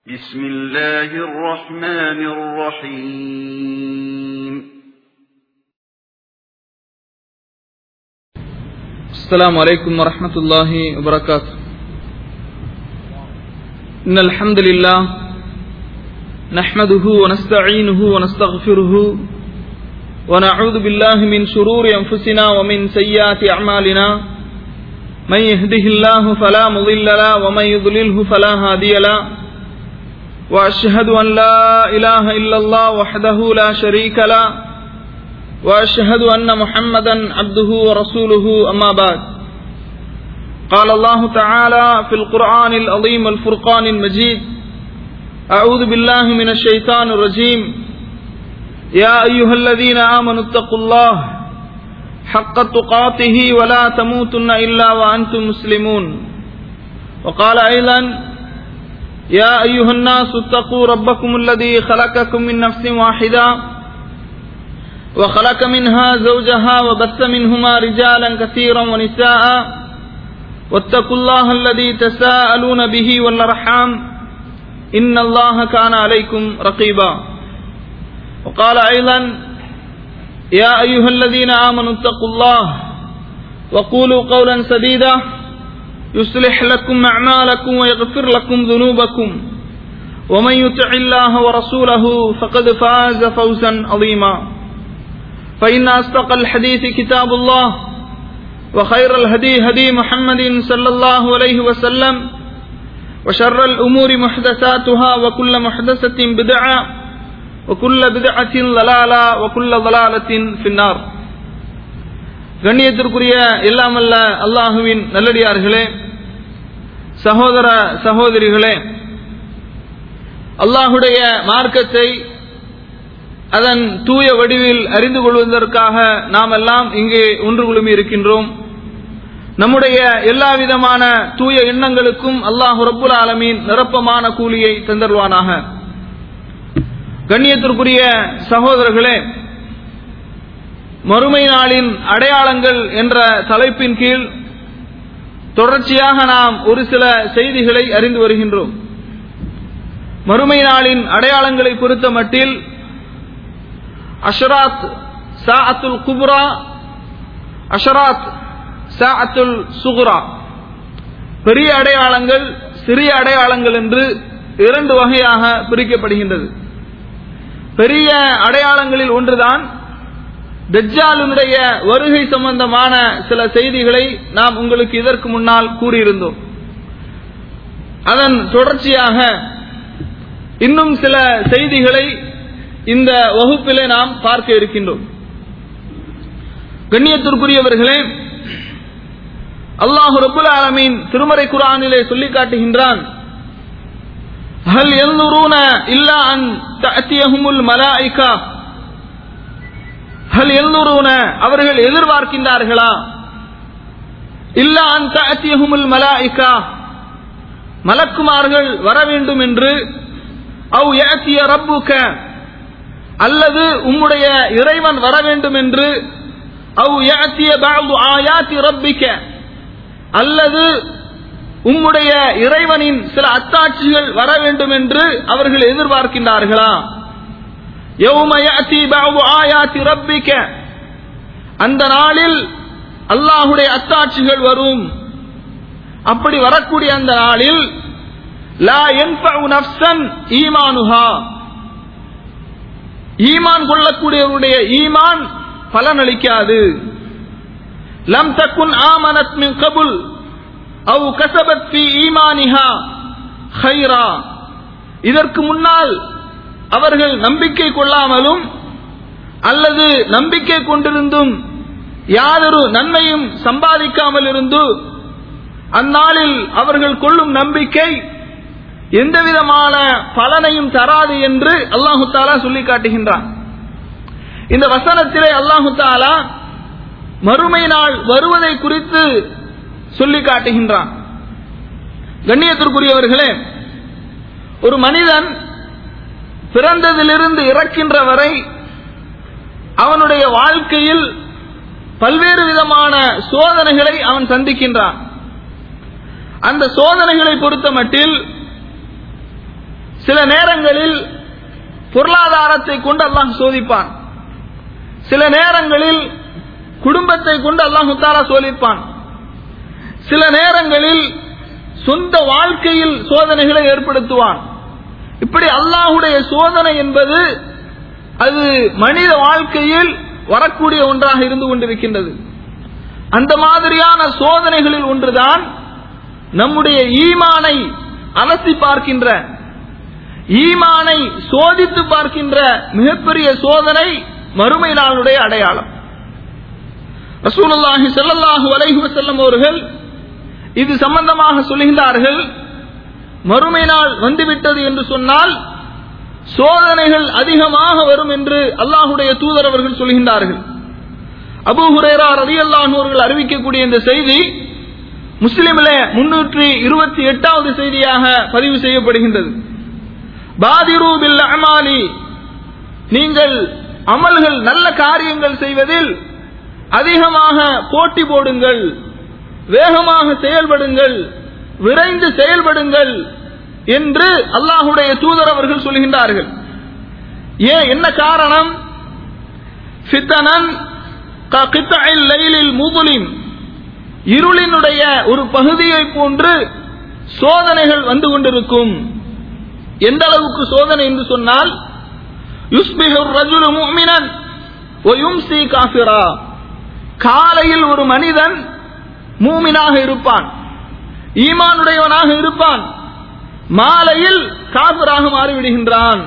بسم الله الرحمن الرحيم السلام عليكم ورحمة الله وبركاته إن الحمد لله نحمده ونستعينه ونستغفره ونعوذ بالله من شرور أنفسنا ومن سيئات أعمالنا من يهده الله فلا مضل له ومن يضلله فلا هادي له وأشهد أن لا إله إلا الله وحده لا شريك له وأشهد أن محمدا عبده ورسوله أما بعد قال الله تعالى في القرآن العظيم الفرقان المجيد أعوذ بالله من الشيطان الرجيم يا أيها الذين آمنوا اتقوا الله حق تقاته ولا تموتن إلا وأنتم مسلمون وقال أيضا يا أيها الناس اتقوا ربكم الذي خلقكم من نفس واحدة وخلق منها زوجها وبث منهما رجالا كثيرا ونساء واتقوا الله الذي تساءلون به والأرحام إن الله كان عليكم رقيبا وقال أيضا يا أيها الذين آمنوا اتقوا الله وقولوا قولا سديدا يصلح لكم أعمالكم ويغفر لكم ذنوبكم ومن يطع الله ورسوله فقد فاز فوزا عظيما فإن أصدق الحديث كتاب الله وخير الهدي هدي محمد صلى الله عليه وسلم وشر الأمور محدثاتها وكل محدثة بدعة وكل بدعة ضلالة وكل ضلالة في النار கண்ணியத்திற்குரிய எல்லாமல்ல அல்லாஹுவின் நல்லடியார்களே சகோதர சகோதரிகளே அல்லாஹுடைய மார்க்கத்தை அதன் தூய வடிவில் அறிந்து கொள்வதற்காக நாம் எல்லாம் இங்கே ஒன்று குழுமி இருக்கின்றோம் நம்முடைய எல்லா விதமான தூய எண்ணங்களுக்கும் அல்லாஹு ரப்புல் ஆலமீன் நிரப்பமான கூலியை தந்தருவானாக கண்ணியத்திற்குரிய சகோதரர்களே மறுமை நாளின் அடையாளங்கள் என்ற தலைப்பின் கீழ் தொடர்ச்சியாக நாம் ஒரு சில செய்திகளை அறிந்து வருகின்றோம் மறுமை நாளின் அடையாளங்களை பொறுத்த மட்டில் அஷராத் சா அத்துல் குப்ரா அஷராத் சா அத்துல் சுகுரா பெரிய அடையாளங்கள் சிறிய அடையாளங்கள் என்று இரண்டு வகையாக பிரிக்கப்படுகின்றது பெரிய அடையாளங்களில் ஒன்றுதான் தஜ்ஜாலுடைய வருகை சம்பந்தமான சில செய்திகளை நாம் உங்களுக்கு இதற்கு முன்னால் கூறியிருந்தோம் அதன் தொடர்ச்சியாக இன்னும் சில செய்திகளை இந்த வகுப்பிலே நாம் பார்க்க இருக்கின்றோம் கண்ணியத்திற்குரியவர்களே அல்லாஹு ரபுல் ஆலமீன் திருமறை குரானிலே சொல்லி காட்டுகின்றான் هل ينظرون إلا أن تأتيهم الملائكة ஹல் எல்லூருன அவர்கள் எதிர்பார்க்கின்றார்களா இல்ல அந்த அத்தியகுமுல் மலாய்கா மலக்குமார்கள் வர வேண்டும் என்று அவ் ஏத்திய ரப்புக்க அல்லது உம்முடைய இறைவன் வர வேண்டும் என்று அவ் ஏத்திய பாபு ஆயாத்தி ரப்பிக்க அல்லது உம்முடைய இறைவனின் சில அத்தாட்சிகள் வர வேண்டும் என்று அவர்கள் எதிர்பார்க்கின்றார்களா அந்த நாளில் அல்லாஹுடைய அத்தாட்சிகள் வரும் அப்படி வரக்கூடிய அந்த நாளில் லா நப்சன் ஈமானுஹா ஈமான் கொள்ளக்கூடியவருடைய ஈமான் பலனளிக்காது லம் தக்குன் ஆமனத் மின் கபுல் அவு கசபத் ஃபி ஈமானிஹா ஹைரா இதற்கு முன்னால் அவர்கள் நம்பிக்கை கொள்ளாமலும் அல்லது நம்பிக்கை கொண்டிருந்தும் யாதொரு நன்மையும் சம்பாதிக்காமல் இருந்து அந்நாளில் அவர்கள் கொள்ளும் நம்பிக்கை எந்த விதமான பலனையும் தராது என்று அல்லாஹு தாலா சொல்லி காட்டுகின்றான் இந்த வசனத்திலே அல்லாஹு தாலா மறுமை நாள் வருவதை குறித்து சொல்லி காட்டுகின்றான் கண்ணியத்திற்குரியவர்களே ஒரு மனிதன் பிறந்ததிலிருந்து இறக்கின்ற வரை அவனுடைய வாழ்க்கையில் பல்வேறு விதமான சோதனைகளை அவன் சந்திக்கின்றான் அந்த சோதனைகளை பொறுத்த மட்டில் சில நேரங்களில் பொருளாதாரத்தை கொண்டு அல்லாஹ் சோதிப்பான் சில நேரங்களில் குடும்பத்தை கொண்டு அல்லாஹு தாலா சோதிப்பான் சில நேரங்களில் சொந்த வாழ்க்கையில் சோதனைகளை ஏற்படுத்துவான் இப்படி அல்லாஹுடைய சோதனை என்பது அது மனித வாழ்க்கையில் வரக்கூடிய ஒன்றாக இருந்து கொண்டிருக்கின்றது அந்த மாதிரியான சோதனைகளில் ஒன்றுதான் நம்முடைய ஈமானை அலசி பார்க்கின்ற ஈமானை சோதித்து பார்க்கின்ற மிகப்பெரிய சோதனை மறுமை நாளுடைய அடையாளம் ரசூலுல்லாஹி ஸல்லல்லாஹு அலைஹி வஸல்லம் அவர்கள் இது சம்பந்தமாக சொல்கின்றார்கள் மறுமை நாள் வந்துவிட்டது என்று சொன்னால் சோதனைகள் அதிகமாக வரும் என்று அல்லாஹுடைய தூதர் அவர்கள் சொல்கின்றார்கள் அபு ஹுரேரா ரதியல்லாஹு அவர்கள் அறிவிக்கக்கூடிய இந்த செய்தி முஸ்லிமிலே முன்னூற்றி இருபத்தி எட்டாவது செய்தியாக பதிவு செய்யப்படுகின்றது பாதிரு பில் அமாலி நீங்கள் அமல்கள் நல்ல காரியங்கள் செய்வதில் அதிகமாக போட்டி போடுங்கள் வேகமாக செயல்படுங்கள் விரைந்து செயல்படுங்கள் என்று அல்லாஹுடைய தூதர் அவர்கள் சொல்கின்றார்கள் ஏன் என்ன காரணம் ஃபித்தனன் லைலில் முதுலிம் இருளினுடைய ஒரு பகுதியை போன்று சோதனைகள் வந்து கொண்டிருக்கும் எந்த அளவுக்கு சோதனை என்று சொன்னால் யுஸ்பிஹுர் ரஜுலு முஃமினன் வ யும்சி காஃபிரா காலையில் ஒரு மனிதன் மூமினாக இருப்பான் ஈமானுடையவனாக இருப்பான் மாலையில் காபிராக மாறிவிடுகின்றான்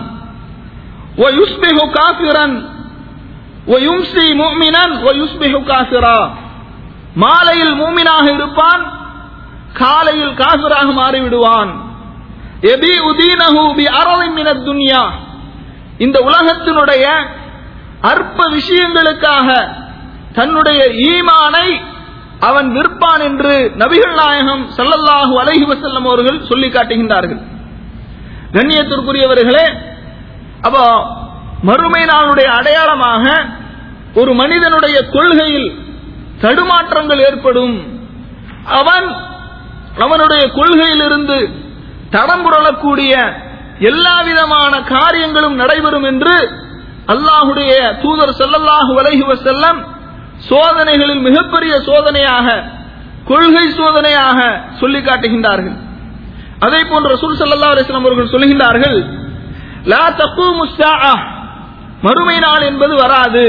வ யுஸ்பிஹு காஃபிரன் வ யும்சி முஃமினன் வ யுஸ்பிஹு காஃபிரா மாலையில் மூமினாக இருப்பான் காலையில் காபிராக மாறிவிடுவான் எபி உதீனஹு பி அரவின் மினத் துன்யா இந்த உலகத்தினுடைய அற்ப விஷயங்களுக்காக தன்னுடைய ஈமானை அவன் விற்பான் என்று நபிகள் நாயகம் சல்லல்லாஹு அலைஹி வஸல்லம் அவர்கள் சொல்லி காட்டுகின்றார்கள் கண்ணியத்திற்குரியவர்களே அப்போ மறுமை நாளுடைய அடையாளமாக ஒரு மனிதனுடைய கொள்கையில் தடுமாற்றங்கள் ஏற்படும் அவன் அவனுடைய கொள்கையிலிருந்து தடம் புரளக்கூடிய எல்லா விதமான காரியங்களும் நடைபெறும் என்று அல்லாஹுடைய தூதர் ஸல்லல்லாஹு அலைஹி வஸல்லம் சோதனைகளில் மிகப்பெரிய சோதனையாக கொள்கை சோதனையாக சொல்லி காட்டுகின்றார்கள் அதே போன்று ரசூல் ஸல்லல்லாஹு அலைஹி வஸல்லம் அவர்கள் சொல்கின்றார்கள் லா தக்கூமு ஸாஅ மறுமை நாள் என்பது வராது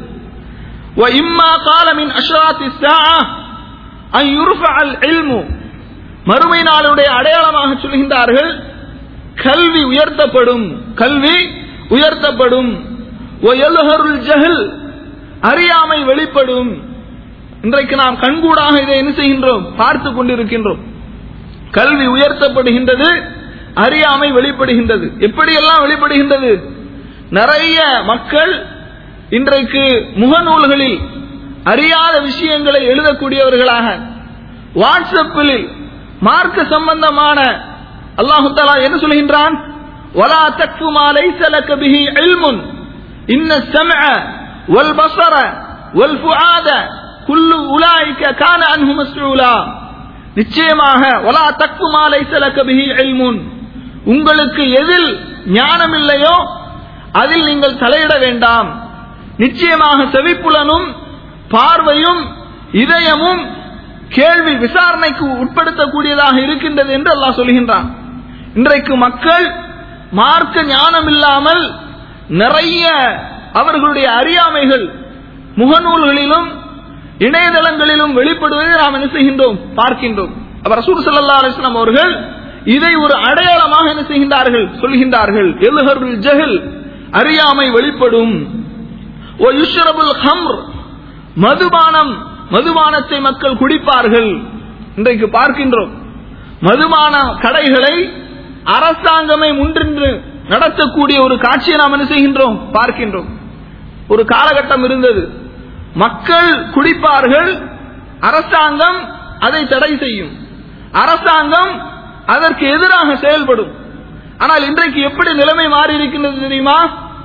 வ இம்மா கால மின் அஷ்ராத்தி ஸாஅ அன் யுர்ஃபஅ அல் இல்மு மறுமை நாளுடைய அடையாளமாக சொல்கின்றார்கள் கல்வி உயர்த்தப்படும் கல்வி உயர்த்தப்படும் ஒயலுஹருல் ஜஹல் அறியாமை வெளிப்படும் இன்றைக்கு நாம் கண்கூடாக இதை என்ன செய்கின்றோம் பார்த்து கொண்டிருக்கின்றோம் கல்வி உயர்த்தப்படுகின்றது அறியாமை வெளிப்படுகின்றது எப்படியெல்லாம் வெளிப்படுகின்றது நிறைய மக்கள் இன்றைக்கு முகநூல்களில் அறியாத விஷயங்களை எழுதக்கூடியவர்களாக வாட்ஸ்அப்பில் மார்க்க சம்பந்தமான அல்லாஹு தாலா என்ன சொல்கின்றான் ولا تكف ما ليس لك به علم إن السمع والبصر والفؤاد كل أولئك كان عنه مسؤولا நிச்சயமாக ولا تكف ما ليس لك به علم உங்களுக்கு எதில் ஞானம் இல்லையோ அதில் நீங்கள் தலையிட வேண்டாம் நிச்சயமாக செவிப்புலனும் பார்வையும் இதயமும் கேள்வி விசாரணைக்கு உட்படுத்தக்கூடியதாக இருக்கின்றது என்று அல்லாஹ் சொல்கின்றான் இன்றைக்கு மக்கள் மார்க்க ஞானம் இல்லாமல் நிறைய அவர்களுடைய அறியாமைகள் முகநூல்களிலும் இணையதளங்களிலும் வெளிப்படுவதை நாம் என்ன செய்கின்றோம் பார்க்கின்றோம் அவர் ரசூல் ஸல்லல்லாஹு அலைஹி வஸல்லம் அவர்கள் இதை ஒரு அடையாளமாக என்ன செய்கின்றார்கள் சொல்கின்றார்கள் எல்ஹருல் ஜஹல் அறியாமை வெளிப்படும் ஓ யுஷ்ரபுல் ஹம்ர் மதுபானம் மதுபானத்தை மக்கள் குடிப்பார்கள் இன்றைக்கு பார்க்கின்றோம் மதுபான கடைகளை அரசாங்கமே முன்னின்று நடத்தக்கூடிய ஒரு காட்சியை நாம் என்ன செய்கின்றோம் பார்க்கின்றோம் ஒரு காலகட்டம் இருந்தது மக்கள் குடிப்பார்கள் அரசாங்கம் அதை தடை செய்யும் அரசாங்கம் அதற்கு எதிராக செயல்படும் ஆனால் இன்றைக்கு எப்படி நிலைமை மாறி இருக்கின்றது தெரியுமா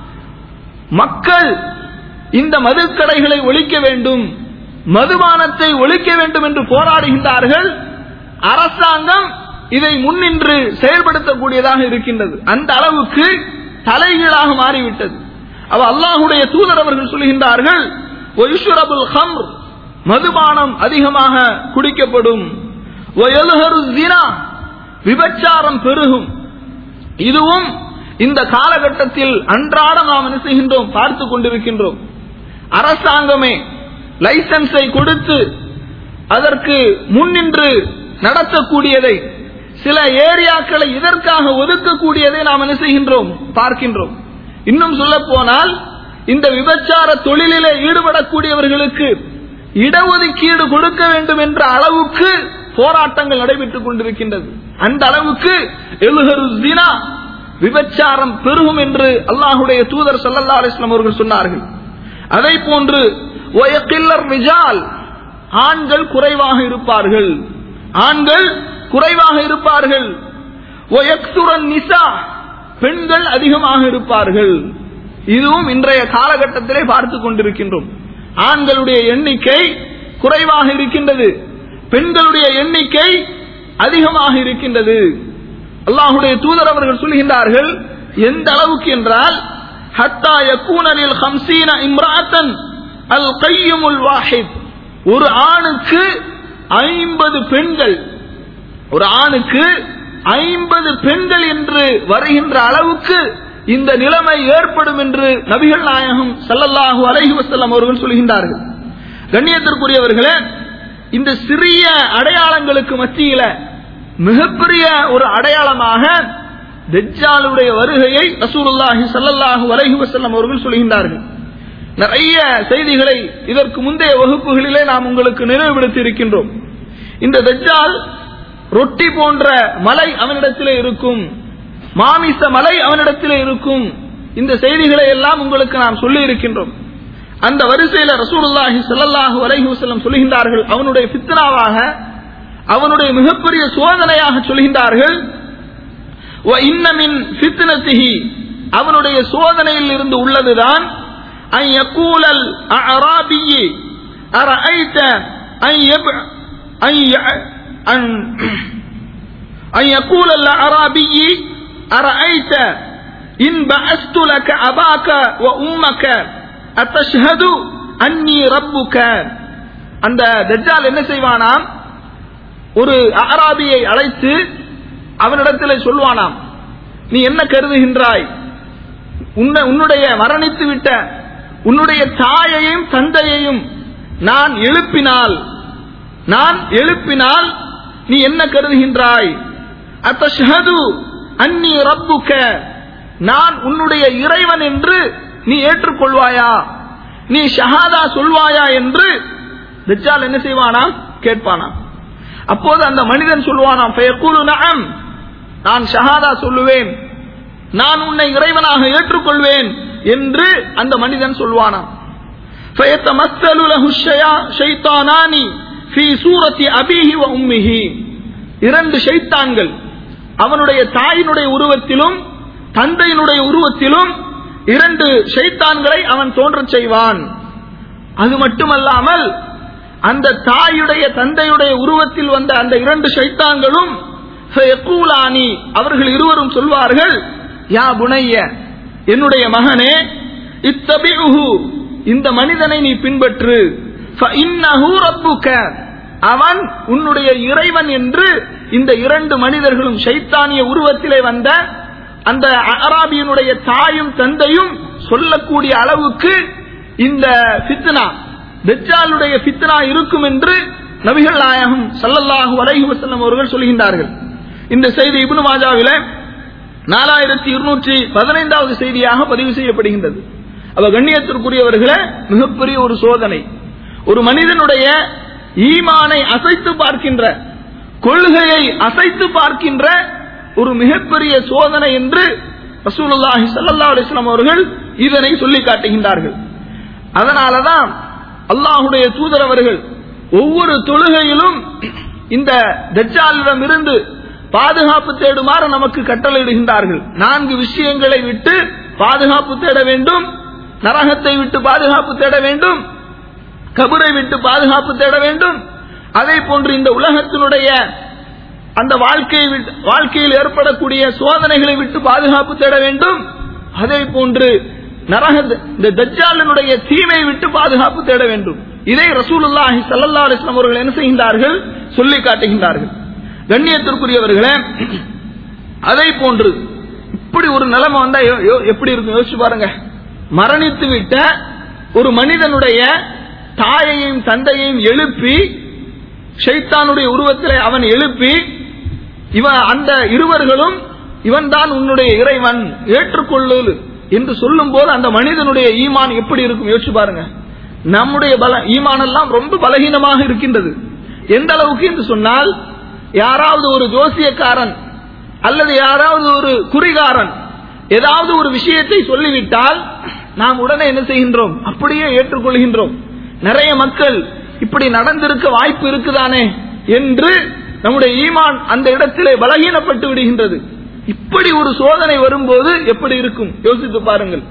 மக்கள் இந்த மதுக்கடைகளை ஒழிக்க வேண்டும் மதுபானத்தை ஒழிக்க வேண்டும் என்று போராடுகின்றார்கள் அரசாங்கம் இதை முன்னின்று செயல்படுத்தக்கூடியதாக இருக்கின்றது அந்த அளவுக்கு தலைகீழாக மாறிவிட்டது அவ அல்லாஹுடைய தூதர் அவர்கள் சொல்கின்றார்கள் ஒயுஷுரபுல் ஹம்ர் மதுபானம் அதிகமாக குடிக்கப்படும் ஒயலுஹரு ஜினா விபச்சாரம் பெருகும் இதுவும் இந்த காலகட்டத்தில் அன்றாடம் நாம் என்ன செய்கின்றோம் பார்த்து கொண்டிருக்கின்றோம் அரசாங்கமே லைசன்ஸை கொடுத்து அதற்கு முன்னின்று நடத்தக்கூடியதை சில ஏரியாக்களை இதற்காக ஒதுக்கக்கூடியதை நாம் என்ன செய்கின்றோம் பார்க்கின்றோம் இன்னும் சொல்ல போனால் இந்த விபச்சார தொழிலிலே ஈடுபடக்கூடியவர்களுக்கு இடஒதுக்கீடு கொடுக்க வேண்டும் என்ற அளவுக்கு போராட்டங்கள் நடைபெற்றுக் கொண்டிருக்கின்றது அந்த அளவுக்கு எழுகரு தினா விபச்சாரம் பெருகும் என்று அல்லாஹுடைய தூதர் சல்லல்லா அலிஸ்லாம் அவர்கள் சொன்னார்கள் அதை போன்று ஒயக்கில்லர் ரிஜால் ஆண்கள் குறைவாக இருப்பார்கள் ஆண்கள் குறைவாக இருப்பார்கள் ஒயக்சுரன் நிசா பெண்கள் அதிகமாக இருப்பார்கள் இதுவும் இன்றைய காலகட்டத்திலே பார்த்து கொண்டிருக்கின்றோம் ஆண்களுடைய எண்ணிக்கை குறைவாக இருக்கின்றது பெண்களுடைய எண்ணிக்கை அதிகமாக இருக்கின்றது அல்லாஹுடைய தூதர் அவர்கள் சொல்கின்றார்கள் எந்த அளவுக்கு என்றால் ஹத்தா யக்கூனலில் ஹம்சீன இம்ராத்தன் அல் கையுமுல் வாஹித் ஒரு ஆணுக்கு ஐம்பது பெண்கள் ஒரு ஆணுக்கு ஐம்பது பெண்கள் என்று வருகின்ற அளவுக்கு இந்த நிலைமை ஏற்படும் என்று நபிகள் நாயகம் சல்லல்லாஹு அலைஹி வசல்லம் அவர்கள் சொல்கின்றார்கள் கண்ணியத்திற்குரியவர்களே இந்த சிறிய அடையாளங்களுக்கு மத்தியில மிகப்பெரிய ஒரு அடையாளமாக தெஜ்ஜாலுடைய வருகையை ரசூலுல்லாஹி சல்லல்லாஹு அலைஹி வசல்லம் அவர்கள் சொல்கின்றார்கள் நிறைய செய்திகளை இதற்கு முந்தைய வகுப்புகளிலே நாம் உங்களுக்கு நினைவுபடுத்தி இருக்கின்றோம் இந்த தஜ்ஜால் ரொட்டி போன்ற மலை அவனிடத்திலே இருக்கும் மாமிச மலை அவனிடத்திலே இருக்கும் இந்த செய்திகளை எல்லாம் உங்களுக்கு நாம் சொல்லி இருக்கின்றோம் அந்த வரிசையில ரசூலுல்லாஹி ஸல்லல்லாஹு அலைஹி வஸல்லம் சொல்கின்றார்கள் அவனுடைய ஃபித்னாவாக அவனுடைய மிகப்பெரிய சோதனையாக சொல்கின்றார்கள் வ இன்ன மின் ஃபித்னத்திஹி அவனுடைய சோதனையில் இருந்து உள்ளதுதான் أن يقول الأعرابي أرأيت أن يب أن ي... أن أن يقول الأعرابي أرأيت إن بعثت لك أباك وأمك أتشهد أني ربك அந்த தஜ்ஜால் என்ன செய்வானாம் ஒரு அராபியை அழைத்து அவனிடத்தில் சொல்வானாம் நீ என்ன கருதுகின்றாய் உன்னுடைய மரணித்து விட்ட உன்னுடைய தாயையும் தந்தையையும் நான் எழுப்பினால் நான் எழுப்பினால் நீ என்ன கருதுகின்றாய் அத்தஷஹது அன்னி ரப்புக்க நான் உன்னுடைய இறைவன் என்று நீ ஏற்றுக்கொள்வாயா நீ ஷஹாதா சொல்வாயா என்று தஜ்ஜால் என்ன செய்வானாம் கேட்பானாம் அப்போது அந்த மனிதன் சொல்வானாம் ஃபயக்கூலு நஅம் நான் ஷஹாதா சொல்லுவேன் நான் உன்னை இறைவனாக ஏற்றுக்கொள்வேன் என்று அந்த மனிதன் சொல்வானாம் فيتمثل له الشيطانان في سورة أبيه وأمه இரண்டு ஷைத்தான்கள் அவனுடைய தாயினுடைய உருவத்திலும் தந்தையினுடைய உருவத்திலும் இரண்டு ஷைத்தான்களை அவன் தோன்றச் செய்வான் அது மட்டுமல்லாமல் அந்த தாயுடைய தந்தையுடைய உருவத்தில் வந்த அந்த இரண்டு ஷைத்தான்களும் ஃபயக்கூலானி அவர்கள் இருவரும் சொல்வார்கள் யா புனைய என்னுடைய மகனே இத்தபிஉஹு இந்த மனிதனை நீ பின்பற்று ஃபஇன்னஹு ரப்புக அவன் உன்னுடைய இறைவன் என்று இந்த இரண்டு மனிதர்களும் ஷைத்தானிய உருவத்திலே வந்த அந்த அராபியனுடைய தாயும் தந்தையும் சொல்லக்கூடிய அளவுக்கு இந்த ஃபித்னா தெஜ்ஜாலுடைய ஃபித்னா இருக்கும் என்று நபிகள் நாயகம் சல்லல்லாஹு அலைஹி வஸல்லம் அவர்கள் சொல்கின்றார்கள் இந்த செய்தி இப்னு மாஜாவில நாலாயிரத்தி இருநூற்றி பதினைந்தாவது செய்தியாக பதிவு செய்யப்படுகின்றது அவ கண்ணியத்திற்குரியவர்களே மிகப்பெரிய ஒரு சோதனை ஒரு மனிதனுடைய ஈமானை அசைத்து பார்க்கின்ற கொள்கையை அசைத்து பார்க்கின்ற ஒரு மிகப்பெரிய சோதனை என்று ரசூலுல்லாஹி ஸல்லல்லாஹு அலைஹி வஸல்லம் அவர்கள் இதனை சொல்லி காட்டுகின்றார்கள் அதனாலதான் அல்லாஹுடைய தூதர் அவர்கள் ஒவ்வொரு தொழுகையிலும் இந்த தஜ்ஜாலிடம் இருந்து பாதுகாப்பு தேடுமாறு நமக்கு கட்டளையிடுகின்றார்கள் நான்கு விஷயங்களை விட்டு பாதுகாப்பு தேட வேண்டும் நரகத்தை விட்டு பாதுகாப்பு தேட வேண்டும் கபரை விட்டு பாதுகாப்பு தேட வேண்டும் அதே போன்று இந்த உலகத்தினுடைய அந்த வாழ்க்கையை விட்டு வாழ்க்கையில் ஏற்படக்கூடிய சோதனைகளை விட்டு பாதுகாப்பு தேட வேண்டும் அதே போன்று நரக இந்த தஜ்ஜாலினுடைய தீமையை விட்டு பாதுகாப்பு தேட வேண்டும் இதை ரசூலுல்லாஹி ஸல்லல்லாஹு அலைஹி வஸல்லம் அவர்கள் என்ன செய்கின்றார்கள் சொல்லி காட்டுகின்றார்கள் கண்ணியத்திற்குரியவர்களே அதை போன்று இப்படி ஒரு நிலைமை வந்தா யோ- யோ- எப்படி இருக்கும் யோசிச்சு பாருங்க மரணித்து விட்ட ஒரு மனிதனுடைய தாயையும் தந்தையையும் எழுப்பி ஷைத்தானுடைய உருவத்திலே அவன் எழுப்பி இவன் அந்த இருவர்களும் இவன்தான் உன்னுடைய இறைவன் ஏற்றுக்கொள்ளு என்று சொல்லும் போது அந்த மனிதனுடைய ஈமான் எப்படி இருக்கும் யோசிச்சு பாருங்க நம்முடைய பல ஈமான் எல்லாம் ரொம்ப பலகீனமாக இருக்கின்றது எந்த அளவுக்கு என்று சொன்னால் யாராவது ஒரு ஜோசியக்காரன் அல்லது யாராவது ஒரு குறிகாரன் ஏதாவது ஒரு விஷயத்தை சொல்லிவிட்டால் நாம் உடனே என்ன செய்கின்றோம் அப்படியே ஏற்றுக்கொள்கின்றோம் நிறைய மக்கள் இப்படி நடந்திருக்க வாய்ப்பு இருக்குதானே என்று நம்முடைய ஈமான் அந்த இடத்திலே பலகீனப்பட்டு விடுகின்றது இப்படி ஒரு சோதனை வரும்போது எப்படி இருக்கும் யோசித்து பாருங்கள்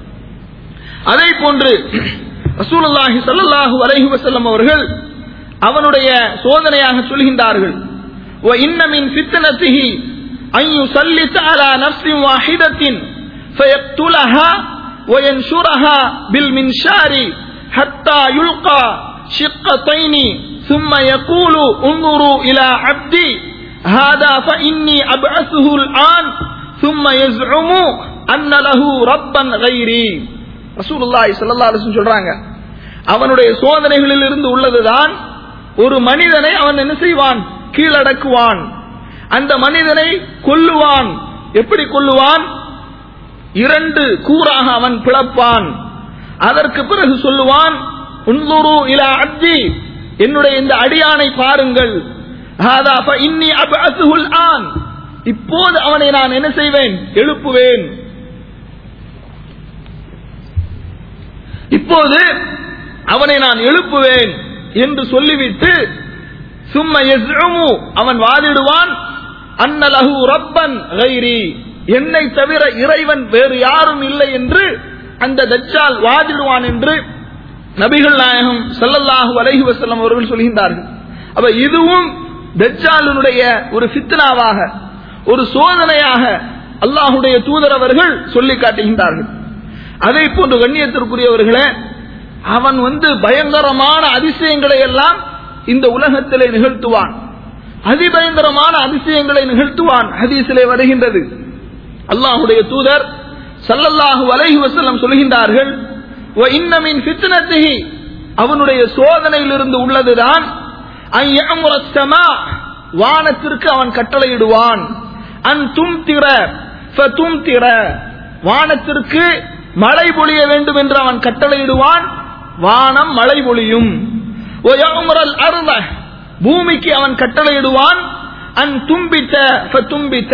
அதே போன்று ரசூலுல்லாஹி ஸல்லல்லாஹு அலைஹி வஸல்லம் அவர்கள் அவனுடைய சோதனையாக சொல்கின்றார்கள் வ இன்ன மின் ஃபித்னத்திஹி அன் யுஸல்லித அலா நஃப்ஸின் வாஹிதத்தின் ஃபயக்துலஹா وينشرها بالمنشار حتى يلقى شقتين ثم يقول انظروا إلى عبدي هذا فإني أبعثه الآن ثم يزعم أن له ربا غيري رسول الله صلى الله عليه وسلم சொல்றாங்க அவனுடைய சோதனைகளில் இருந்து உள்ளதுதான் ஒரு மனிதனை அவன் என்ன செய்வான் கீழடக்குவான் அந்த மனிதனை கொல்லுவான் எப்படி கொல்லுவான் இரண்டு கூறாக அவன் பிளப்பான் அதற்கு பிறகு சொல்லுவான் உன்துரு இலா அப்தி என்னுடைய இந்த அடியானை பாருங்கள் ஹாதா ஃப இன்னி அப்அசுஹுல் ஆன் இப்போது அவனை நான் என்ன செய்வேன் எழுப்புவேன் இப்போது அவனை நான் எழுப்புவேன் என்று சொல்லிவிட்டு சும்ம யஸ்உமு அவன் வாதிடுவான் அன்னலஹு ரப்பன் கைரி என்னை தவிர இறைவன் வேறு யாரும் இல்லை என்று அந்த தஜ்ஜால் வாதிடுவான் என்று நபிகள் நாயகம் ஸல்லல்லாஹு அலைஹி வஸல்லம் அவர்கள் சொல்கின்றார்கள் அப்ப இதுவும் தஜ்ஜாலினுடைய ஒரு ஃபித்னாவாக ஒரு சோதனையாக அல்லாஹுடைய தூதர் அவர்கள் சொல்லி காட்டுகின்றார்கள் அதை போன்று கண்ணியத்திற்குரியவர்களே அவன் வந்து பயங்கரமான அதிசயங்களை எல்லாம் இந்த உலகத்திலே நிகழ்த்துவான் அதிபயங்கரமான அதிசயங்களை நிகழ்த்துவான் ஹதீஸிலே வருகின்றது அல்லாஹுடைய தூதர் சல்லல்லாஹு அலைஹி வஸல்லம் சொல்கின்றார்கள் "வ இன்ன மின் ஃபித்னத்திஹி" அவனுடைய சோதனையிலிருந்து உள்ளதுதான் "அன் யஅமுர ஸமா" வானத்திற்கு அவன் கட்டளையிடுவான் அன் தும்திர ஃபதும்திர வானத்திற்கு மழை பொழிய வேண்டும் என்று அவன் கட்டளையிடுவான் வானம் மழை பொழியும் "வ யஅமுரல் அர்த" பூமிக்கு அவன் கட்டளையிடுவான் அன் தும்பித்த ஃபதும்பித்த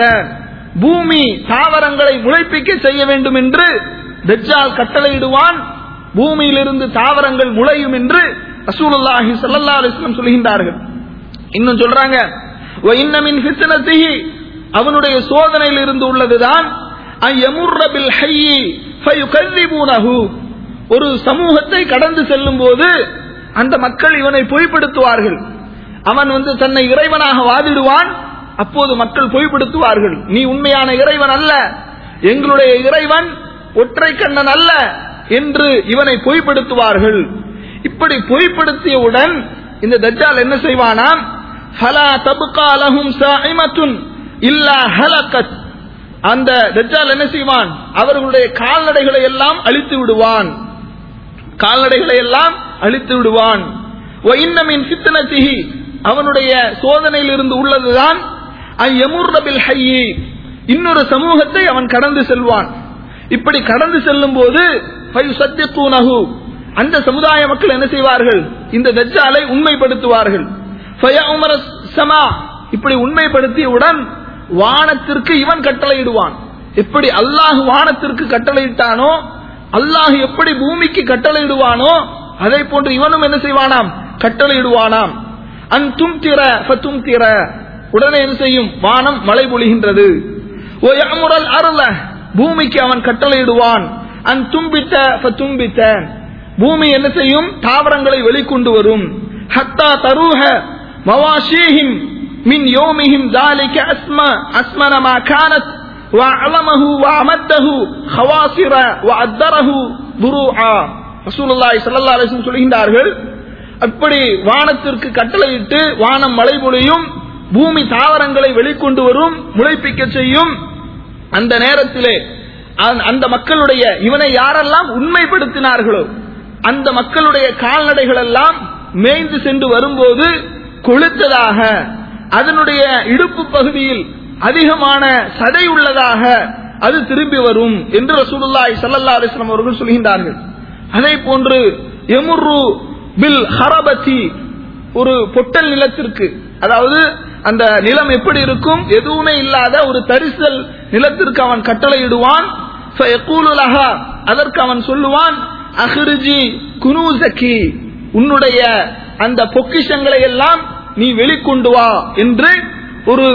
பூமி தாவரங்களை முளைப்பிக்க செய்ய வேண்டும் என்று தஜ்ஜால் கட்டளையிடுவான் பூமியிலிருந்து தாவரங்கள் முளையும் என்று ரசூலுல்லாஹி ஸல்லல்லாஹு அலைஹி வஸல்லம் சொல்கின்றார்கள் இன்னும் சொல்றாங்க "வ இன்ன மின் ஃபித்னத்திஹி" அவனுடைய சோதனையில் இருந்து உள்ளதுதான் அன் யமுர்ர பில் ஹய்யி ஃபயுகذிபூனஹு ஒரு சமூகத்தை கடந்து செல்லும் போது அந்த மக்கள் இவனை பொய்ப்படுத்துவார்கள் அவன் வந்து தன்னை இறைவனாக வாதிடுவான் அப்போது மக்கள் பொய்ப்படுத்துவார்கள் நீ உண்மையான இறைவன் அல்ல எங்களுடைய இறைவன் ஒற்றை கண்ணன் அல்ல என்று இவனை பொய்ப்படுத்துவார்கள் இப்படி பொய்ப்படுத்தியவுடன் இந்த தஜ்ஜால் என்ன செய்வானாம் ஃபலா தபுகா லஹும் சாயிமத்துன் இல்லா ஹலகத் அந்த தஜ்ஜால் என்ன செய்வான் அவர்களுடைய கால்நடைகளை எல்லாம் அழித்து விடுவான் கால்நடைகளை எல்லாம் அழித்து விடுவான் "வ இன்ன மின் ஃபித்னத்திஹி" அவனுடைய சோதனையில் இருந்து உள்ளதுதான் "அன் யமுர்ர பில் ஹய்யி" இன்னொரு சமூகத்தை அவன் கடந்து செல்வான் இப்படி கடந்து செல்லும் போது ஃபயுசத்திகூனஹு அந்த சமுதாய மக்கள் என்ன செய்வார்கள் இந்த தஜ்ஜாலை உண்மைப்படுத்துவார்கள் ஃபயஉமர ஸமா இப்படி உண்மைப்படுத்தியவுடன் வானத்திற்கு இவன் கட்டளையிடுவான் எப்படி அல்லாஹ் வானத்திற்கு கட்டளையிட்டானோ அல்லாஹ் எப்படி பூமிக்கு கட்டளையிடுவானோ அதை போன்று இவனும் என்ன செய்வானாம் கட்டளையிடுவானாம் அன் தும்திர ஃபதும்திர உடனே என்ன செய்யும் வானம் மழை பொழிகின்றது ஓ யமுரல் அருள பூமிக்கு அவன் கட்டளையிடுவான் அன் தும்பித்த ஃபதும்பித்த பூமி என்ன செய்யும் தாவரங்களை வெளிக்கொண்டு வரும் ஹத்தா தருஹ மவாஷீஹிம் من يومهم ذلك أسمى أسمن ما كانت وأعلمه وأمده خواصر وأدره ضروعا رسول الله صلى الله عليه وسلم சொல்கின்றார்கள் அப்படி வானத்திற்கு கட்டளையிட்டு வானம் மழை பொழியும் பூமி தாவரங்களை வெளிக்கொண்டு வரும் முளைப்பிக்க செய்யும் அந்த நேரத்திலே அந்த- அந்த மக்களுடைய இவனை யாரெல்லாம் உண்மைப்படுத்தினார்களோ அந்த மக்களுடைய கால்நடைகள் எல்லாம் மேய்ந்து சென்று வரும்போது கொளுத்ததாக அதனுடைய இடுப்பு பகுதியில் அதிகமான சதை உள்ளதாக அது திரும்பி வரும் என்று ரசூலுல்லாஹி ஸல்லல்லாஹு அலைஹி வஸல்லம் அவர்கள் சொல்கின்றார்கள் அதே போன்று எமுர்ரு பில் ஹரபதி ஒரு பொட்டல் நிலத்திற்கு அதாவது அந்த நிலம் எப்படி இருக்கும் எதுவுமே இல்லாத ஒரு தரிசல் நிலத்திற்கு அவன் கட்டளையிடுவான் ஃபயக்கூலு லஹா, அதற்கு அவன் சொல்லுவான் அஹ்ரிஜி குனூசகி உன்னுடைய அந்த பொக்கிஷங்களை எல்லாம் நீ வெளிக்கொண்டு வா என்று ஒரு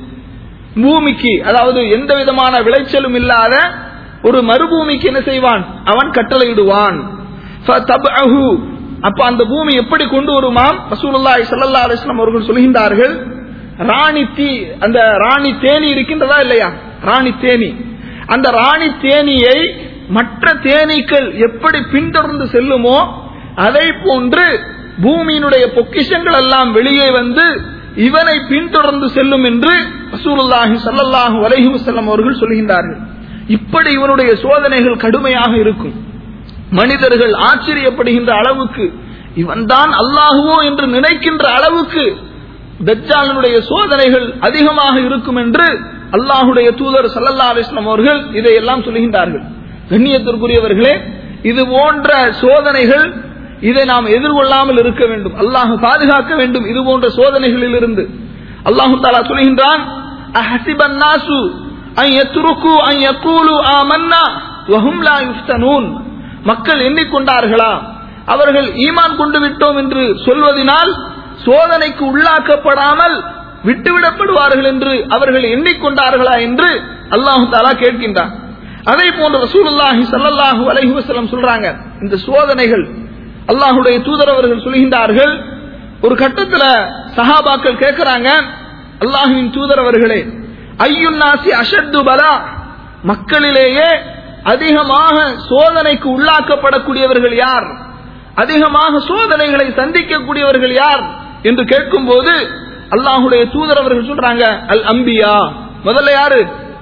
பூமிக்கு அதாவது எந்த விதமான விளைச்சலும் இல்லாத ஒரு மறுபூமிக்கு என்ன செய்வான் அவன் கட்டளையிடுவான் ஃபதப்அஹு. அப்ப அந்த பூமி எப்படி கொண்டு வருமாம் ரசூலுல்லாஹி ஸல்லல்லாஹு அலைஹி வஸல்லம் அவர்கள் சொல்கின்றார்கள் ராணி தீ அந்த ராணி தேனி இருக்கின்றதா இல்லையா ராணி தேனி அந்த ராணி தேனியை மற்ற தேனீக்கள் எப்படி பின்தொடர்ந்து செல்லுமோ அதை போன்று பூமியினுடைய பொக்கிஷங்கள் எல்லாம் வெளியே வந்து இவனை பின்தொடர்ந்து செல்லும் என்று ரசூலுல்லாஹி ஸல்லல்லாஹு அலைஹி வஸல்லம் அவர்கள் சொல்கின்றார்கள் இப்படி இவனுடைய சோதனைகள் கடுமையாக இருக்கும் மனிதர்கள் ஆச்சரியப்படுகின்ற அளவுக்கு இவன்தான் அல்லாஹுவோ என்று நினைக்கின்ற அளவுக்கு தஜ்ஜாலினுடைய சோதனைகள் அதிகமாக இருக்கும் என்று அல்லாஹுடைய தூதர் சல்லல்லா அலிஸ்லாம் அவர்கள் இதையெல்லாம் சொல்கின்றார்கள் கண்ணியத்திற்குரியவர்களே இது போன்ற சோதனைகள் இதை நாம் எதிர்கொள்ளாமல் இருக்க வேண்டும் அல்லாஹ் பாதுகாக்க வேண்டும் இது போன்ற சோதனைகளில் இருந்து அல்லாஹு தாலா சொல்கின்றான் அஹசிபன் நாசு அன் யத்ருக்கு அன் யக்கூலு ஆமன்னா வஹும் லா யுஃப்தனூன் மக்கள் எண்ணிக்கொண்டார்களா அவர்கள் ஈமான் கொண்டு விட்டோம் என்று சொல்வதனால் சோதனைக்கு உள்ளாக்கப்படாமல் விட்டுவிடப்படுவார்கள் என்று அவர்கள் எண்ணிக்கொண்டார்களா என்று அல்லாஹு தாலா கேட்கின்றான் அதே போன்ற ரசூலுல்லாஹி ஸல்லல்லாஹு அலைஹி வஸல்லம் சொல்றாங்க இந்த சோதனைகள் அல்லாஹ்வுடைய தூதர் அவர்கள் சொல்கின்றார்கள் ஒரு கட்டத்துல சஹாபாக்கள் கேட்கிறாங்க அல்லாஹுவின் தூதர் அவர்களே ஐயுன் நாசி அஷத்து பலா மக்களிலேயே அதிகமாக சோதனைக்கு உள்ளாக்கப்படக்கூடியவர்கள் யார் அதிகமாக சோதனைகளை சந்திக்கக்கூடியவர்கள் யார் என்று கேட்கும்போது அல்லாஹுடைய தூதர் அவர்கள் சொல்றாங்க அல் அம்பியா முதல்ல யாரு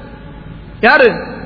யாரு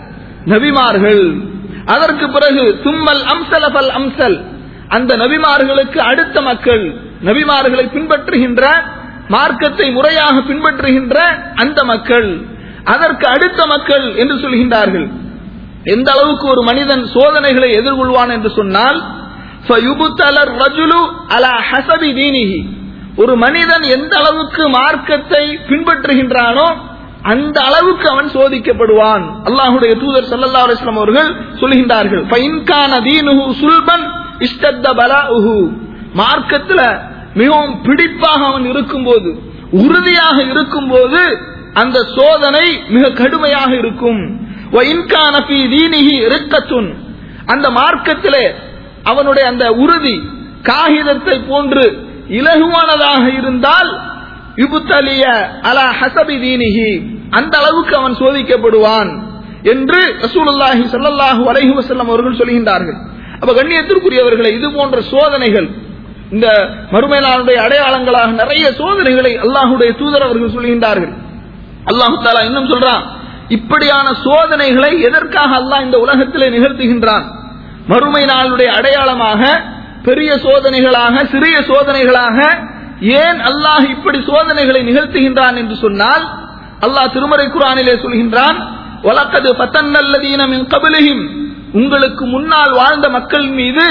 நபிமார்கள் அதற்கு பிறகு சும்மல் அம்சல் அபல் அம்சல் அந்த நபிமார்களுக்கு அடுத்த மக்கள் நபிமார்களை பின்பற்றுகின்ற மார்க்கத்தை முறையாக பின்பற்றுகின்ற அந்த மக்கள் அதற்கு அடுத்த மக்கள் என்று சொல்கின்றார்கள் எந்த அளவுக்கு ஒரு மனிதன் சோதனைகளை எதிர்கொள்வான் என்று சொன்னால் فَيُبْتَلَى الرَّجُلُ عَلَى حَسَبِ دِينِهِ. ஒரு மனிதன் எந்த அளவுக்கு மார்க்கத்தை பின்பற்றுகின்றானோ அந்த அளவுக்கு அவன் சோதிக்கப்படுவான் அல்லாஹுடைய தூதர் ஸல்லல்லாஹு அலைஹி வஸல்லம் அவர்கள் சொல்கின்றார்கள் فَإِنْ كَانَ دِينُهُ صُلْبًا اشْتَدَّ بَلَاؤُهُ. மார்க்கத்துல மிகவும் பிடிப்பாக அவன் இருக்கும்போது உறுதியாக இருக்கும்போது அந்த சோதனை மிக கடுமையாக இருக்கும் وَإِنْ كَانَ فِي دِينِهِ رِقَّةٌ. அந்த மார்க்கத்திலே அவனுடைய அந்த உறுதி காகிதத்தை போன்று இலகுவானதாக இருந்தால் யுபுத்தலிய அலா ஹசபி தீனிஹி அந்த அளவுக்கு அவன் சோதிக்கப்படுவான் என்று ரசூலுல்லாஹி ஸல்லல்லாஹு அலைஹி வஸல்லம் அவர்கள் சொல்கின்றார்கள் அப்ப கண்ணியத்திற்குரியவர்களை இது போன்ற சோதனைகள் இந்த மறுமை நாளுடைய அடையாளங்களாக நிறைய சோதனைகளை அல்லாஹுடைய தூதர் அவர்கள் சொல்கின்றார்கள் அல்லாஹு தாலா இன்னும் சொல்றான் இப்படியான சோதனைகளை எதற்காக அல்லாஹ் இந்த உலகத்திலே நிகழ்த்துகின்றான் மறுமை நாளுடைய அடையாளமாக பெரிய சோதனைகளாக சிறிய சோதனைகளாக ஏன் அல்லாஹ் இப்படி சோதனைகளை நிகழ்த்துகின்றான் என்று சொன்னால் அல்லாஹ் திருமறை குரானிலே சொல்கின்றான் வலக்கது பத்தன்னல்லதீன மின் கபிலிஹிம் உங்களுக்கு முன்னால் வாழ்ந்த மக்கள் மீது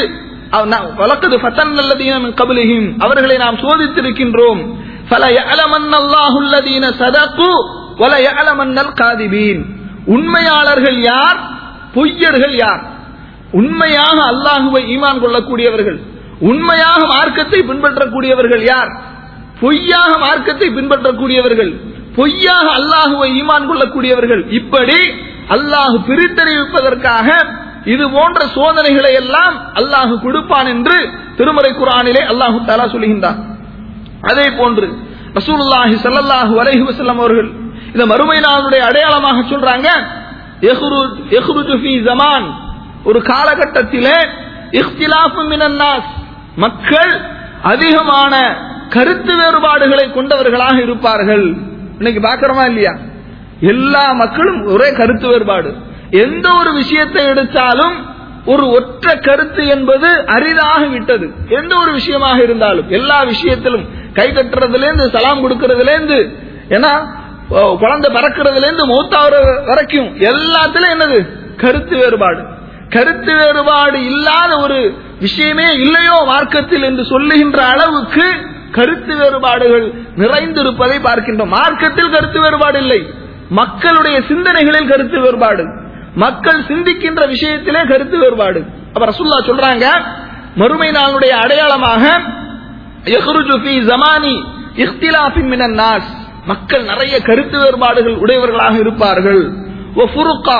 வலக்கது பத்தன்னல்லதீன மின் கபிலிஹிம் அவர்களை நாம் சோதித்திருக்கின்றோம் ஃபல யஅலமன்னல்லாஹு அல்லதீன சதகு வல யஅலமன்னல் காதிபீன் உண்மையாளர்கள் யார் பொய்யர்கள் யார் உண்மையாக அல்லாஹுவை ஈமான் கொள்ளக்கூடியவர்கள் உண்மையாக மார்க்கத்தை பின்பற்றக்கூடியவர்கள் யார் பொய்யாக மார்க்கத்தை பின்பற்றக்கூடியவர்கள் பொய்யாக அல்லாஹுவை ஈமான் கொள்ளக்கூடியவர்கள் இப்படி அல்லாஹு பிரித்தறிவிப்பதற்காக இது போன்ற சோதனைகளை எல்லாம் அல்லாஹு கொடுப்பான் என்று திருமறை குரானிலே அல்லாஹு தாலா சொல்கின்றான் அதே போன்று ரசூலுல்லாஹி ஸல்லல்லாஹு அலைஹி வஸல்லம் அவர்கள் இந்த மறுமை நாளுடைய அடையாளமாக சொல்றாங்க யஹ்ருஜ் யஹ்ருஜு ஃபீ ஜமான் ஒரு காலகட்டத்திலே இஃப்திலாஃபு மினன் நாஸ் மக்கள் அதிகமான கருத்து வேறுபாடுகளை கொண்டவர்களாக இருப்பார்கள் இன்னைக்கு பார்க்கிறோமா இல்லையா எல்லா மக்களும் ஒரே கருத்து வேறுபாடு எந்த ஒரு விஷயத்தை எடுத்தாலும் ஒரு ஒற்ற கருத்து என்பது அரிதாக விட்டது எந்த ஒரு விஷயமாக இருந்தாலும் எல்லா விஷயத்திலும் கை தட்டுறதுல இருந்து சலாம் கொடுக்கறதுல இருந்து ஏன்னா ஓ, குழந்தை பறக்கிறதுல இருந்து மூத்தாவர வரைக்கும் எல்லாத்திலும் என்னது கருத்து வேறுபாடு கருத்து வேறுபாடு இல்லாத ஒரு விஷயமே இல்லையோ மார்க்கத்தில் என்று சொல்லுகின்ற அளவுக்கு கருத்து வேறுபாடுகள் நிறைந்திருப்பதை பார்க்கின்றோம் மார்க்கத்தில் கருத்து வேறுபாடு இல்லை மக்களுடைய சிந்தனைகளில் கருத்து வேறுபாடு மக்கள் சிந்திக்கின்ற விஷயத்திலே கருத்து வேறுபாடு அப்ப ரசூல்லா சொல்றாங்க மறுமை நாளுடைய அடையாளமாக யஹ்ருஜு ஃபீ ஜமானி இஃப்திலாஃபின் மினன் நாஸ் மக்கள் நிறைய கருத்து வேறுபாடுகள் உடையவர்களாக இருப்பார்கள் வ ஃபுருக்கா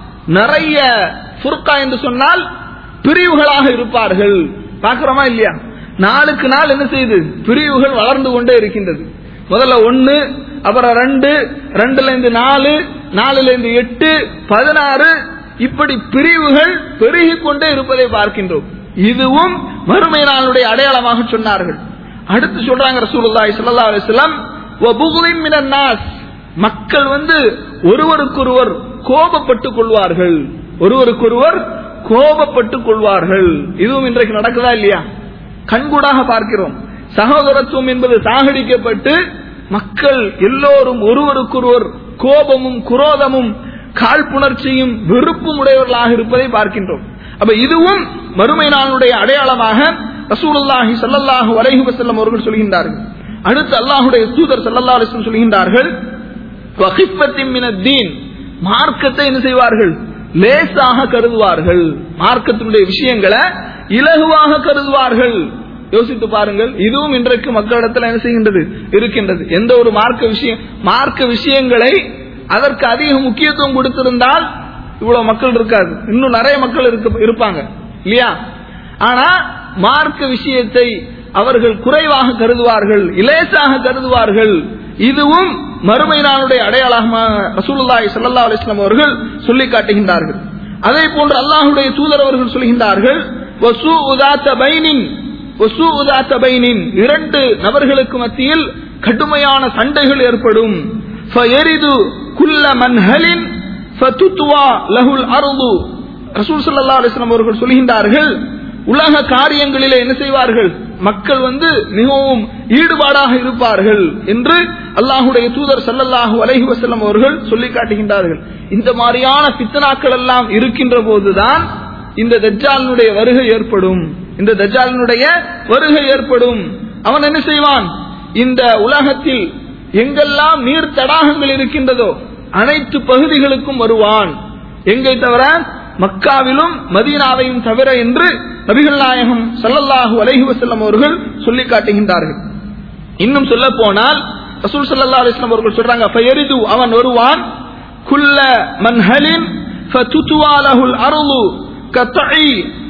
நிறைய ஃபுருக்கா என்று சொன்னால் பிரிவுகளாக இருப்பார்கள் பார்க்கிறோமா இல்லையா நாளுக்கு நாள் என்ன செய்யுது பிரிவுகள் வளர்ந்து கொண்டே இருக்கின்றது முதல்ல ஒன்னு அப்புறம் ரெண்டு ரெண்டுல இருந்து நாலு நாலுல இருந்து எட்டு பதினாறு இப்படி பிரிவுகள் பெருகிக் கொண்டே இருப்பதை பார்க்கின்றோம் இதுவும் மறுமை நாளுடைய அடையாளமாக சொன்னார்கள் அடுத்து சொல்றாங்க ரசூலுல்லாஹி ஸல்லல்லாஹு அலைஹி வஸல்லம் வ புகுலின் மினன் நாஸ் மக்கள் வந்து ஒருவருக்கொருவர் கோபப்பட்டுக் கொள்வார்கள் ஒருவருக்கொருவர் கோபப்பட்டுக் கொள்வார்கள் இதுவும் இன்றைக்கு நடக்குதா இல்லையா கண்கூடாக பார்க்கிறோம் சகோதரத்துவம் என்பது சாகடிக்கப்பட்டு மக்கள் எல்லோரும் ஒருவருக்கொருவர் கோபமும் குரோதமும் காழ்ப்புணர்ச்சியும் வெறுப்பும் உடையவர்களாக இருப்பதை பார்க்கின்றோம் அப்ப இதுவும் மறுமை நாளுடைய அடையாளமாக ரசூலுல்லாஹி ஸல்லல்லாஹு அலைஹி வஸல்லம் அவர்கள் சொல்கின்றார்கள் அடுத்து அல்லாஹ்வுடைய தூதர் ஸல்லல்லாஹு அலைஹி வஸல்லம் சொல்கின்றார்கள் வகிஃபத்தின் மினத்தீன் மார்க்கத்தை என்ன செய்வார்கள் லேசாக கருதுவார்கள் மார்க்கத்தினுடைய விஷயங்களை இலகுவாக கருதுவார்கள் யோசித்து பாருங்கள் இதுவும் இன்றைக்கு மக்களிடத்தில் என்ன செய்கின்றது இருக்கின்றது எந்த ஒரு மார்க்க விஷயம் மார்க்க விஷயங்களை அதற்கு அதிக முக்கியத்துவம் கொடுத்திருந்தால் இவ்வளவு மக்கள் இருக்காது இன்னும் நிறைய மக்கள் இருக்க இருப்பாங்க இல்லையா ஆனா மார்க்க விஷயத்தை அவர்கள் குறைவாக கருதுவார்கள் இலேசாக கருதுவார்கள் இதுவும் மறுமை நாளுடைய அடையாளமாக ரசூலுல்லாஹி ஸல்லல்லாஹு அலைஹி வஸல்லம் அவர்கள் சொல்லி காட்டுகின்றார்கள் அதே போன்று அல்லாஹ்வுடைய தூதர் அவர்கள் சொல்கின்றார்கள் வசூஉ ذات பைனின் வசூஉ ذات பைனின் இரண்டு நபர்களுக்கு மத்தியில் கடுமையான சண்டைகள் ஏற்படும் ஃபயரிது குல்ல மன்ஹலின் ஃபதுத்வா லஹுல் அர்து ரசூல் ஸல்லல்லாஹு அலைஹி வஸல்லம் அவர்கள் சொல்கின்றார்கள் உலக காரியங்களிலே என்ன செய்வார்கள் மக்கள் வந்து மிகவும் ஈடுபாடாக இருப்பார்கள் என்று அல்லாஹுடைய தூதர் ஸல்லல்லாஹு அலைஹி வஸல்லம் அவர்கள் சொல்லி காட்டுகின்றார்கள் இந்த மாதிரியான பித்தனாக்கள் எல்லாம் இருக்கின்ற போதுதான் இந்த தஜ்ஜாலினுடைய வருகை ஏற்படும் இந்த தஜ்ஜாலினுடைய வருகை ஏற்படும் அவன் என்ன செய்வான் இந்த உலகத்தில் எங்கெல்லாம் நீர் தடாகங்கள் இருக்கின்றதோ அனைத்து பகுதிகளுக்கும் வருவான் எங்கை தவிர மக்காவிலும் மதீனாவையும் தவிர என்று நபிகள் நாயகம் ஸல்லல்லாஹு அலைஹி வஸல்லம் அவர்கள் சொல்லி காட்டுகின்றார்கள் இன்னும் சொல்ல போனால் ரசூல் ஸல்லல்லாஹு அலைஹி வஸல்லம் அவர்கள் சொல்றாங்க ஃபயரிது அவன் வருவான் குல்ல மன்ஹலின் ஃபதுத்வா லஹுல் அர்து கத்இ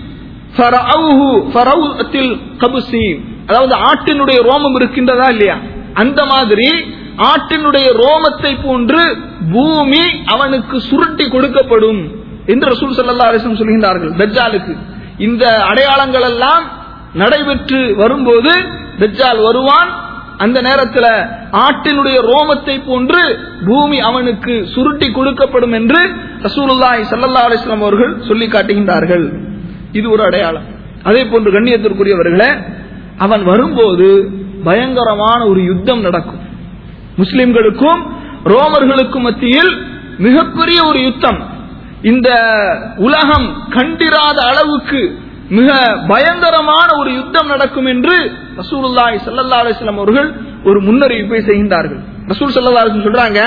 ஃபரஅவுஹு ஃபரவுத்தில் கபுசி அதாவது ஆட்டினுடைய ரோமம் இருக்கின்றதா இல்லையா அந்த மாதிரி ஆட்டினுடைய ரோமத்தை போன்று பூமி அவனுக்கு சுருட்டி கொடுக்கப்படும் என்று ரசூல் ஸல்லல்லாஹு அலைஹி வஸல்லம் சொல்கின்றார்கள் தஜ்ஜாலுக்கு இந்த அடையாளங்கள் எல்லாம் நடைபெற்று வரும்போது தஜ்ஜால் வருவான் அந்த நேரத்தில் ஆட்டினுடைய ரோமத்தை போன்று பூமி அவனுக்கு சுருட்டி கொடுக்கப்படும் என்று ரசூலுல்லாஹி ஸல்லல்லாஹு அலைஹி வஸல்லம் அவர்கள் சொல்லி காட்டுகின்றார்கள் இது ஒரு அடையாளம் அதே போன்று கண்ணியத்திற்குரியவர்களே அவன் வரும்போது பயங்கரமான ஒரு யுத்தம் நடக்கும் முஸ்லிம்களுக்கும் ரோமர்களுக்கும் மத்தியில் மிகப்பெரிய ஒரு யுத்தம் இந்த உலகம் கண்டிராத அளவுக்கு மிக பயங்கரமான ஒரு யுத்தம் நடக்கும் என்று ரசூலுல்லாஹி ஸல்லல்லாஹு அலைஹி வஸல்லம் அவர்கள் ஒரு முன்னறிவிப்பை செய்கின்றார்கள் ரசூல் ஸல்லல்லாஹு அலைஹி வஸல்லம் சொல்றாங்க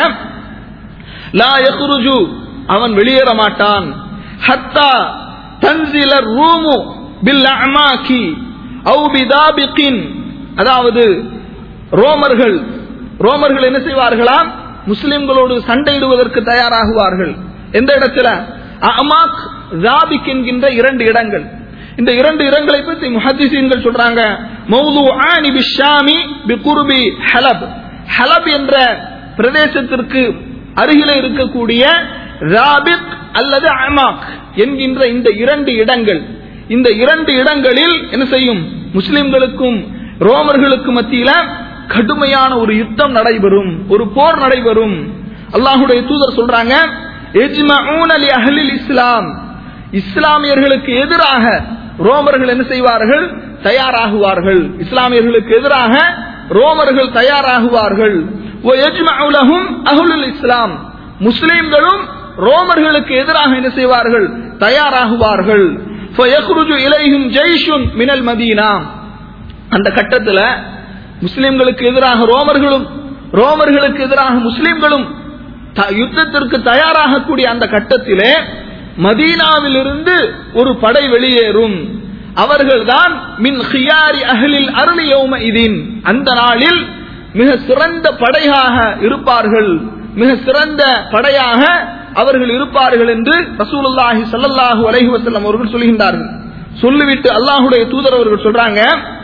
லா யக்ருஜு அவன் வெளியேற மாட்டான் ஹத்தா தன்சில ரூமு பில் அமாக்கி அவு பிதாபிகின் அதாவது ரோமர்கள் ரோமர்கள் என்ன செய்வார்களாம் முஸ்லிம்களோடு சண்டையிடுவதற்கு தயாராகுவார்கள் எந்த இடத்துல அமாக் ஜாபிக் என்கின்ற இரண்டு இடங்கள் இந்த இரண்டு இடங்களை பற்றி முஹத்திசீன்கள் சொல்றாங்க மௌது ஆனி பிஷாமி பி குர்பி ஹலப் ஹலப் என்ற பிரதேசத்திற்கு அருகிலே இருக்கக்கூடிய ராபிக் அல்லது அமாக் என்கின்ற இந்த இரண்டு இடங்கள் இந்த இரண்டு இடங்களில் என்ன செய்யும் முஸ்லிம்களுக்கும் ரோமர்களுக்கு மத்தியில கடுமையான ஒரு யுத்தம் நடைபெறும் ஒரு போர் நடைபெறும் அல்லாஹுடைய தூதர் சொல்றாங்க "இஜ்மஊன லி அஹ்லில் இஸ்லாம் இஸ்லாமியர்களுக்கு எதிராக ரோமர்கள் என்ன செய்வார்கள் தயாராகுவார்கள் இஸ்லாமியர்களுக்கு எதிராக ரோமர்கள் தயாராகுவார்கள் وَيَجْمَعُ لَهُمْ أَهْلُ الْإِسْلَامِ முஸ்லிம்களும் ரோமர்களுக்கு எதிராக என்ன செய்வார்கள் தயாராகுவார்கள் فَيَخْرُجُ إِلَيْهِمْ جَيْشٌ مِنَ الْمَدِينَةِ அந்த கட்டத்துல முஸ்லிம்களுக்கு எதிராக ரோமர்களும் ரோமர்களுக்கு எதிராக முஸ்லிம்களும் த- யுத்தத்திற்கு தயாராகக்கூடிய அந்த கட்டத்திலே மதீனாவிலிருந்து ஒரு படை வெளியேறும் அவர்கள்தான் மின் ஹியாரி அஹ்லில் அருளி யௌம இதின் அந்த நாளில் மிக சிறந்த படையாக இருப்பார்கள் மிக சிறந்த படையாக அவர்கள் இருப்பார்கள் என்று ரசூலுல்லாஹி ஸல்லல்லாஹு அலைஹி வஸல்லம் அவர்கள் சொல்கின்றார்கள் சொல்லிவிட்டு அல்லாஹ்வுடைய தூதர் அவர்கள் சொல்றாங்க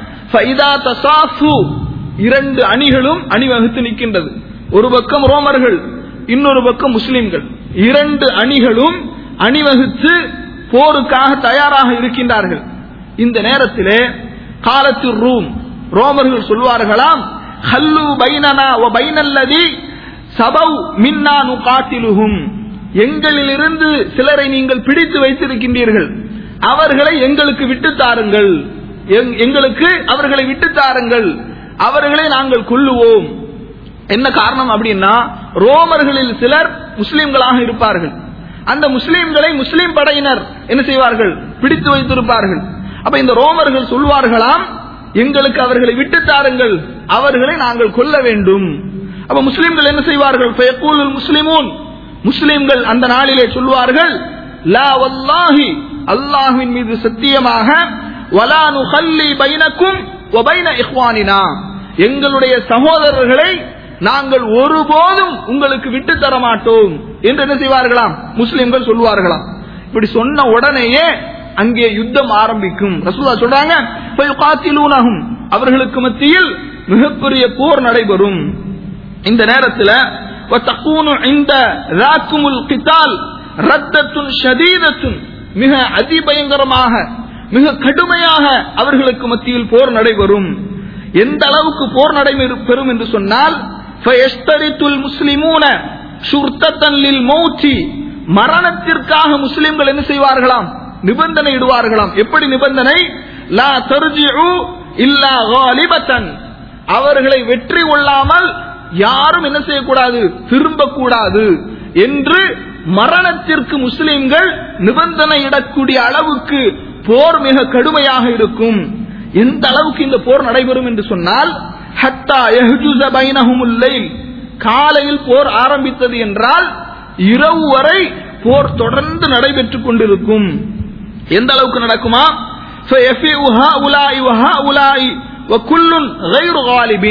ஃபைதா தசாஃபு இரண்டு அணிகளும் அணிவகுத்து நிற்கின்றது ஒரு பக்கம் ரோமர்கள் இன்னொரு பக்கம் முஸ்லிம்கள் இரண்டு அணிகளும் அணிவகுத்து போருக்காக தயாராக இருக்கின்றார்கள் இந்த நேரத்திலே காலத்தில் ரூம் ரோமர்கள் சொல்வார்களாம் ஹல்லு பைனனா வ பைனல்லதி சபவ் மின்னா நுகாத்திலுகும் எங்களிலிருந்து சிலரை நீங்கள் பிடித்து வைத்திருக்கின்றீர்கள் அவர்களை எங்களுக்கு விட்டு தாருங்கள் எங்- எங்களுக்கு அவர்களை விட்டு தாருங்கள் அவர்களை நாங்கள் கொல்லுவோம் என்ன காரணம் அப்படின்னா ரோமர்களில் சிலர் முஸ்லிம்களாக இருப்பார்கள் அந்த முஸ்லிம்களை முஸ்லிம் படையினர் என்ன செய்வார்கள் பிடித்து வைத்திருப்பார்கள் அப்ப இந்த ரோமர்கள் சொல்வார்களாம் எங்களுக்கு அவர்களை விட்டு தாருங்கள் அவர்களை நாங்கள் கொல்ல வேண்டும் அப்ப முஸ்லிம்கள் என்ன செய்வார்கள் ஃபயக்கூலுல் முஸ்லிமூன் முஸ்லிம்கள் அந்த நாளிலே சொல்வார்கள் லா வல்லாஹி அல்லாஹ்வின் மீது சத்தியமாக வலா நுகல்லி பைனக்கும் வ பைன இஹ்வானினா எங்களுடைய சகோதரர்களை நாங்கள் ஒருபோதும் உங்களுக்கு விட்டு தர மாட்டோம் என்று என்ன செய்வார்களாம் முஸ்லிம்கள் சொல்வார்களாம் இப்படி சொன்ன உடனேயே அங்கே யுத்தம் ஆரம்பிக்கும் ரசூலா சொல்றாங்க "ஃபயுகாத்திலூனஹும்." அவர்களுக்கு மத்தியில் மிகப்பெரிய போர் நடைபெறும் இந்த நேரத்தில் وَتَكُونُ عِنْدَ ذَاكُمُ الْقِتَالِ رَدَّةٌ شَدِيدَةٌ மிக அதிபயங்கரமாக மிக கடுமையாக அவர்களுக்கு மத்தியில் போர் நடைபெறும் எந்த அளவுக்கு போர் நடைபெறும் என்று சொன்னால் فَيَشْتَرِطُ الْمُسْلِمُونَ شُرْطَةً لِلْمَوْتِ மரணத்திற்காக முஸ்லிம்கள் என்ன செய்வார்களாம் நிபந்தனை இடுவார்களாம் எப்படி நிபந்தனை லா தர்ஜிஉ இல்லா காலிபத்தன் அவர்களை வெற்றி கொள்ளாமல் யாரும் என்ன செய்யக்கூடாது திரும்ப கூடாது என்று மரணத்திற்கு முஸ்லிம்கள் நிபந்தனை இடக்கூடிய அளவுக்கு போர் மிக கடுமையாக இருக்கும் எந்த அளவுக்கு இந்த போர் நடைபெறும் என்று சொன்னால் ஹத்தா யஹ்ஜுஸ பைனஹுமுல் லைல் காலையில் போர் ஆரம்பித்தது என்றால் இரவு வரை போர் தொடர்ந்து நடைபெற்றுக் கொண்டிருக்கும் எந்த அளவுக்கு நடக்குமா فَيَفِئُ هَؤُلَاءِ وَهَؤُلَاءِ وَكُلٌّ غَيْرُ غَالِبٍ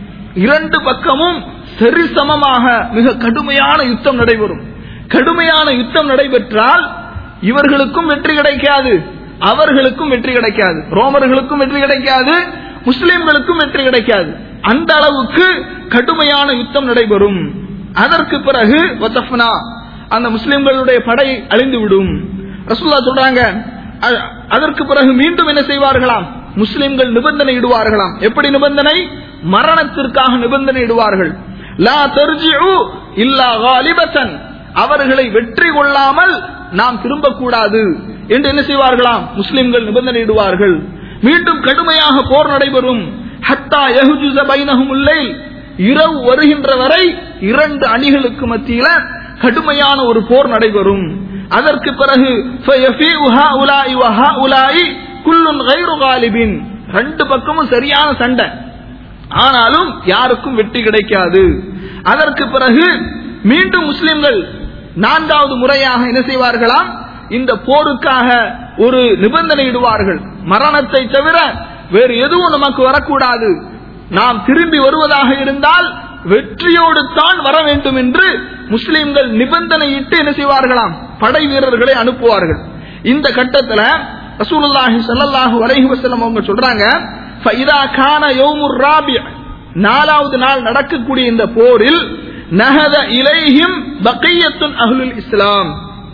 இரண்டு பக்கமும் சரிசமமாக மிக கடுமையான யுத்தம் நடைபெறும் கடுமையான யுத்தம் நடைபெற்றால் இவர்களுக்கும் வெற்றி கிடைக்காது அவர்களுக்கும் வெற்றி கிடைக்காது ரோமர்களுக்கும் வெற்றி கிடைக்காது முஸ்லிம்களுக்கும் வெற்றி கிடைக்காது அந்த அளவுக்கு கடுமையான யுத்தம் நடைபெறும் அதற்கு பிறகு வத்தஃப்னா அந்த முஸ்லிம்களுடைய படை அழிந்துவிடும் ரசூல்லா சொல்றாங்க அ- அதற்கு பிறகு மீண்டும் என்ன செய்வார்களாம் முஸ்லிம்கள் நிபந்தனை இடுவார்களாம் எப்படி நிபந்தனை மரணத்திற்காக நிபந்தனை இடுவார்கள் லா தர்ஜிஉ இல்லா காலிபத்தன் அவர்களை வெற்றி கொள்ளாமல் நாம் திரும்பக்கூடாது என்று என்ன செய்வார்களாம் முஸ்லிம்கள் நிபந்தனை இடுவார்கள் மீண்டும் கடுமையாக போர் நடைபெறும் ஹத்தா யஹ்ஜுஸ பைனஹுமுல் லைல் இரவு வருகின்ற வரை இரண்டு அணிகளுக்கு மத்தியில கடுமையான ஒரு போர் நடைபெறும் அதற்கு பிறகு فَيَفِيءُ هَؤُلَاءِ وَهَؤُلَاءِ كُلٌّ غَيْرُ غَالِبٍ ரெண்டு பக்கமும் சரியான சண்டை ஆனாலும் யாருக்கும் வெற்றி கிடைக்காது அதற்கு பிறகு மீண்டும் முஸ்லிம்கள் நான்காவது முறையாக என்ன செய்வார்களாம் இந்த போருக்காக ஒரு நிபந்தனை இடுவார்கள் மரணத்தை தவிர வேறு எதுவும் நமக்கு வரக்கூடாது நாம் திரும்பி வருவதாக இருந்தால் வெற்றியோடு தான் வர வேண்டும் என்று முஸ்லிம்கள் நிபந்தனையிட்டு என்ன செய்வார்களாம் படை வீரர்களை அனுப்புவார்கள் இந்த கட்டத்துல ரசூலுல்லாஹி ஸல்லல்லாஹு அலைஹி வஸல்லம் அவங்க சொல்றாங்க ஃபைதா கான யௌமுர் ராபி' நாலாவது நாள் நடக்கக்கூடிய இந்த போரில் நஹத இலைஹிம் பகையத்துன் அஹ்லுல் இஸ்லாம்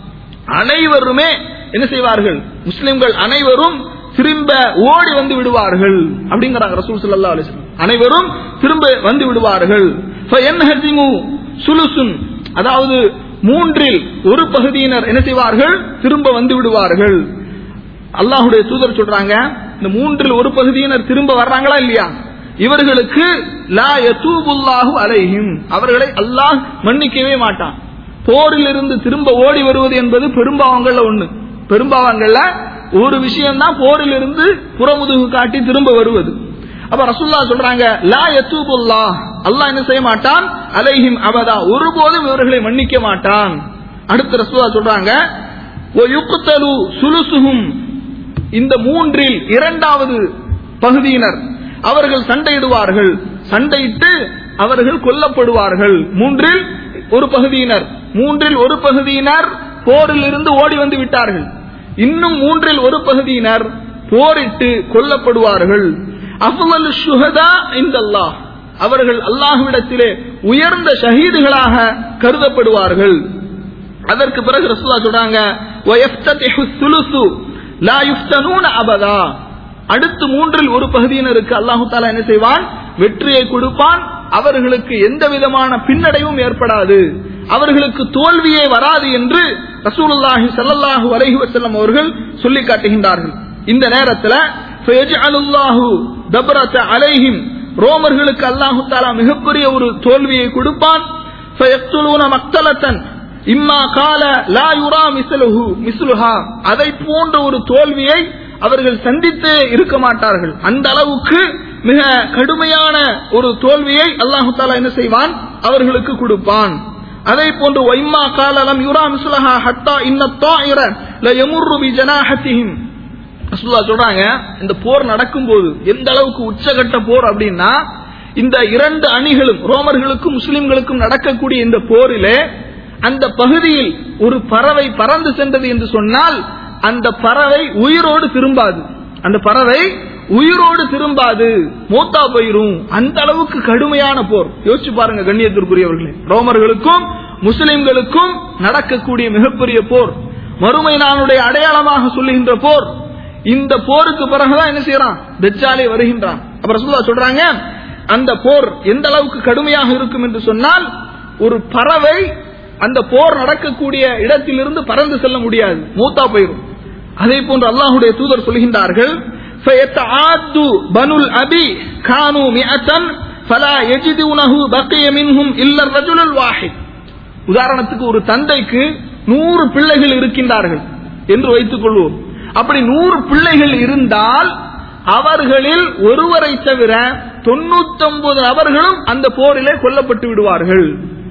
அனைவருமே என்ன செய்வார்கள் முஸ்லிம்கள் அனைவரும் திரும்ப ஓடி வந்து விடுவார்கள் அப்படிங்கிறாங்க ரசூல் ஸல்லல்லாஹு அலைஹி வஸல்லம் அனைவரும் திரும்ப வந்து விடுவார்கள் ஃபயன்ஹதிமு சுலுசுன் அதாவது மூன்றில் ஒரு பகுதியினர் என்ன செய்வார்கள் திரும்ப வந்து விடுவார்கள் அல்லாஹ்வுடைய தூதர் சொல்றாங்க இந்த மூன்றில் ஒரு பகுதியினர் திரும்ப வர்றாங்களா இல்லையா இவர்களுக்கு லா யதூபுல்லாஹு அலைஹிம் அவர்களை அல்லாஹ் மன்னிக்கவே மாட்டான் போரில் இருந்து திரும்ப ஓடி வருவது என்பது பெரும்பாவங்கள்ல ஒண்ணு பெரும்பாவங்கள்ல ஒரு விஷயம் தான் போரில் இருந்து புறமுதுகு காட்டி திரும்ப வருவது அப்ப ரசூல்லா சொல்றாங்க லா யத்தூபுல்லா அல்லாஹ் என்ன செய்ய மாட்டான் அலைஹிம் அபதா ஒருபோதும் இவர்களை மன்னிக்க மாட்டான் அடுத்து ரசூல்லா சொல்றாங்க "ஒ யுக்தலு சுலுசுஹும் இந்த மூன்றில் இரண்டாவது பகுதியினர் அவர்கள் சண்டையிடுவார்கள் சண்டையிட்டு அவர்கள் கொல்லப்படுவார்கள் மூன்றில் ஒரு பகுதியினர் மூன்றில் ஒரு பகுதியினர் போரில் இருந்து ஓடி வந்து விட்டார்கள் இன்னும் மூன்றில் ஒரு பகுதியினர் போரிட்டு கொல்லப்படுவார்கள் அஃவல் ஷுஹதா இந்தல்லாஹ் அவர்கள் அல்லாஹ்விடத்திலே உயர்ந்த ஷஹீதுகளாக கருதப்படுவார்கள் அதற்கு பிறகு ரசூலா சொல்றாங்க "வயஃப்ததிஹு ثُلُثُ லா யுஃப்தனூன அபதா அடுத்து மூன்றில் ஒரு பகுதியினருக்கு அல்லாஹு தாலா என்ன செய்வான் வெற்றியை கொடுப்பான் அவர்களுக்கு எந்த விதமான பின்னடைவும் ஏற்படாது அவர்களுக்கு தோல்வியே வராது என்று ரசூலுல்லாஹி ஸல்லல்லாஹு அலைஹி வஸல்லம் அவர்கள் சொல்லி காட்டுகின்றார்கள் இந்த நேரத்தில் ஃபயஜ்அலுல்லாஹு தப்ரத அலைஹிம் ரோமர்களுக்கு அல்லாஹு தாலா மிகப்பெரிய ஒரு தோல்வியை கொடுப்பான் ஃபயக்துலூன மக்தலத்தன் இம்மா கால லா யுரா மிஸ்லுஹு மிஸ்லுஹா அதை போன்ற ஒரு தோல்வியை அவர்கள் சந்தித்தே இருக்க மாட்டார்கள் அந்த அளவுக்கு மிக கடுமையான ஒரு தோல்வியை அல்லாஹு தாலா என்ன செய்வான் அவர்களுக்கு கொடுப்பான் அதே போன்று வைம்மா காலலம் யுரா மிஸ்லஹா ஹத்தா இன்ன தாயிர ல யமுர்ரு பி ஜனாஹத்திஹிம் ரசூலுல்லாஹ் சொல்றாங்க இந்த போர் நடக்கும்போது எந்த அளவுக்கு உச்சகட்ட போர் அப்படின்னா இந்த இரண்டு அணிகளும் ரோமர்களுக்கும் முஸ்லிம்களுக்கும் நடக்கக்கூடிய இந்த போரிலே அந்த பகுதியில் ஒரு பறவை பறந்து சென்றது என்று சொன்னால் அந்த பறவை உயிரோடு திரும்பாது அந்த பறவை உயிரோடு திரும்பாது மூத்தா போயிரும் அந்த அளவுக்கு கடுமையான போர் யோசிச்சு பாருங்க கண்ணியத்திற்குரியவர்களே ரோமர்களுக்கும் முஸ்லிம்களுக்கும் நடக்கக்கூடிய மிகப்பெரிய போர் மறுமை நாளுடைய அடையாளமாக சொல்லுகின்ற போர் இந்த போருக்கு பிறகுதான் என்ன செய்யறான் தஜ்ஜாலே வருகின்றான் அப்புறம் சொல்லா சொல்றாங்க அந்த போர் எந்த அளவுக்கு கடுமையாக இருக்கும் என்று சொன்னால் ஒரு பறவை அந்த போர் நடக்கக்கூடிய இடத்திலிருந்து பறந்து செல்ல முடியாது மூத்தா போயிரும் அதே போன்று அல்லாஹுடைய தூதர் சொல்கின்றார்கள் فَيَتَعَادُّ بَنُو الْأَبِي كَانُوا مِئَةً فَلَا يَجِدُونَهُ بَقِيَ مِنْهُمْ إِلَّا الرَّجُلُ الْوَاحِدُ உதாரணத்துக்கு ஒரு தந்தைக்கு நூறு பிள்ளைகள் இருக்கின்றார்கள் என்று வைத்துக் கொள்வோம் அப்படி நூறு பிள்ளைகள் இருந்தால் அவர்களில் ஒருவரை தவிர தொண்ணூத்தொன்பது நபர்களும் அந்த போரிலே கொல்லப்பட்டு விடுவார்கள்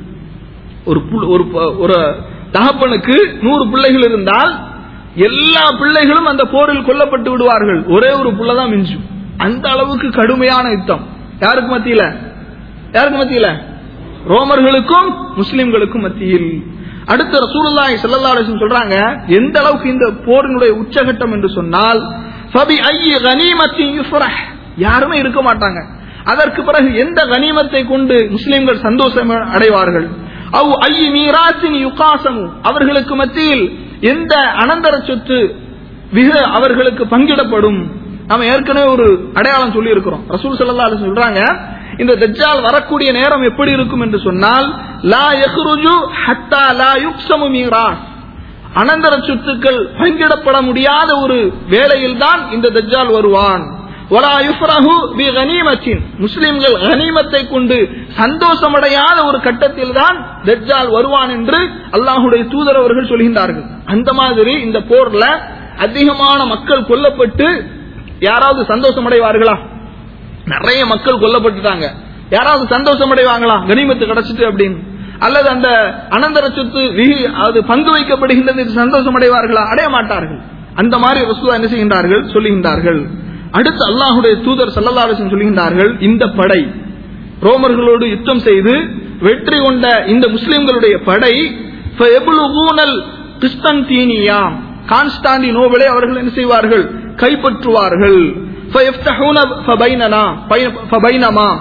ஒரு புல்- ஒரு ப- ஒரு தகப்பனுக்கு நூறு பிள்ளைகள் இருந்தால் எல்லா பிள்ளைகளும் அந்த போரில் கொல்லப்பட்டு விடுவார்கள் ஒரே ஒரு புள்ள தான் மிஞ்சும் அந்த அளவுக்கு கடுமையான யுத்தம் யாருக்கு மத்தியில யாருக்கு மத்தியில ரோமர்களுக்கும் முஸ்லிம்களுக்கும் மத்தியில் அடுத்து ரசூலுல்லாஹி ஸல்லல்லாஹு அலைஹி வஸல்லம் சொல்றாங்க எந்த அளவுக்கு இந்த போரினுடைய உச்சகட்டம் என்று சொன்னால் ஃபபி ஐய கனிமத்தின் யுஃப்ரஹ் யாருமே இருக்க மாட்டாங்க அதற்கு பிறகு எந்த கனிமத்தை கொண்டு முஸ்லிம்கள் சந்தோஷம் அடைவார்கள் அவ் ஐ மீராசின் யுகாசமு அவர்களுக்கு மத்தியில் எந்த அனந்தர சொத்து விக அவர்களுக்கு பங்கிடப்படும் நாம ஏற்கனவே ஒரு அடையாளம் சொல்லி இருக்கிறோம் ரசூல் ஸல்லல்லாஹு அலைஹி வஸல்லம் சொல்றாங்க இந்த தஜ்ஜால் வரக்கூடிய நேரம் எப்படி இருக்கும் என்று சொன்னால் லா யஹ்ருஜு ஹத்தா லா யுக்ஸமு மீராஸ் அனந்தர சொத்துக்கள் பங்கிடப்பட முடியாத ஒரு வேளையில் தான் இந்த தஜ்ஜால் வருவான் வலா யுஃப்ரஹு பி கனிமத்தின் முஸ்லிம்கள் கனிமத்தை கொண்டு சந்தோஷமடையாத ஒரு கட்டத்தில் தான் தஜ்ஜால் வருவான் என்று அல்லாஹுடைய தூதர் அவர்கள் சொல்கின்றார்கள் அந்த மாதிரி இந்த போர்ல அதிகமான மக்கள் கொல்லப்பட்டு யாராவது சந்தோஷம் அடைவார்களா நிறைய மக்கள் கொல்லப்பட்டுட்டாங்க யாராவது சந்தோஷம் அடைவாங்களா கனிமத்து கிடைச்சிட்டு அப்படின்னு அல்லது அந்த அனந்தர சொத்து விகி- அது பங்கு வைக்கப்படுகின்றது என்று சந்தோஷம் அடைவார்களா அடைய மாட்டார்கள் அந்த மாதிரி ரசூலா என்ன செய்கின்றார்கள் சொல்லுகின்றார்கள் அடுத்து அல்லாஹுடைய தூதர் ஸல்லல்லாஹு அலைஹி வஸல்லம் சொல்லுகின்றார்கள் இந்த படை ரோமர்களோடு யுத்தம் செய்து வெற்றி கொண்ட இந்த முஸ்லிம்களுடைய படை ஃபயபுலுகூனல் கிறிஸ்தன்தீனியா கான்ஸ்டாண்டினோபிளை அவர்கள் என்ன செய்வார்கள் கைப்பற்றுவார்கள் ஃபயஃப்தஹூன ஃபபைனனா ஃபபைனமா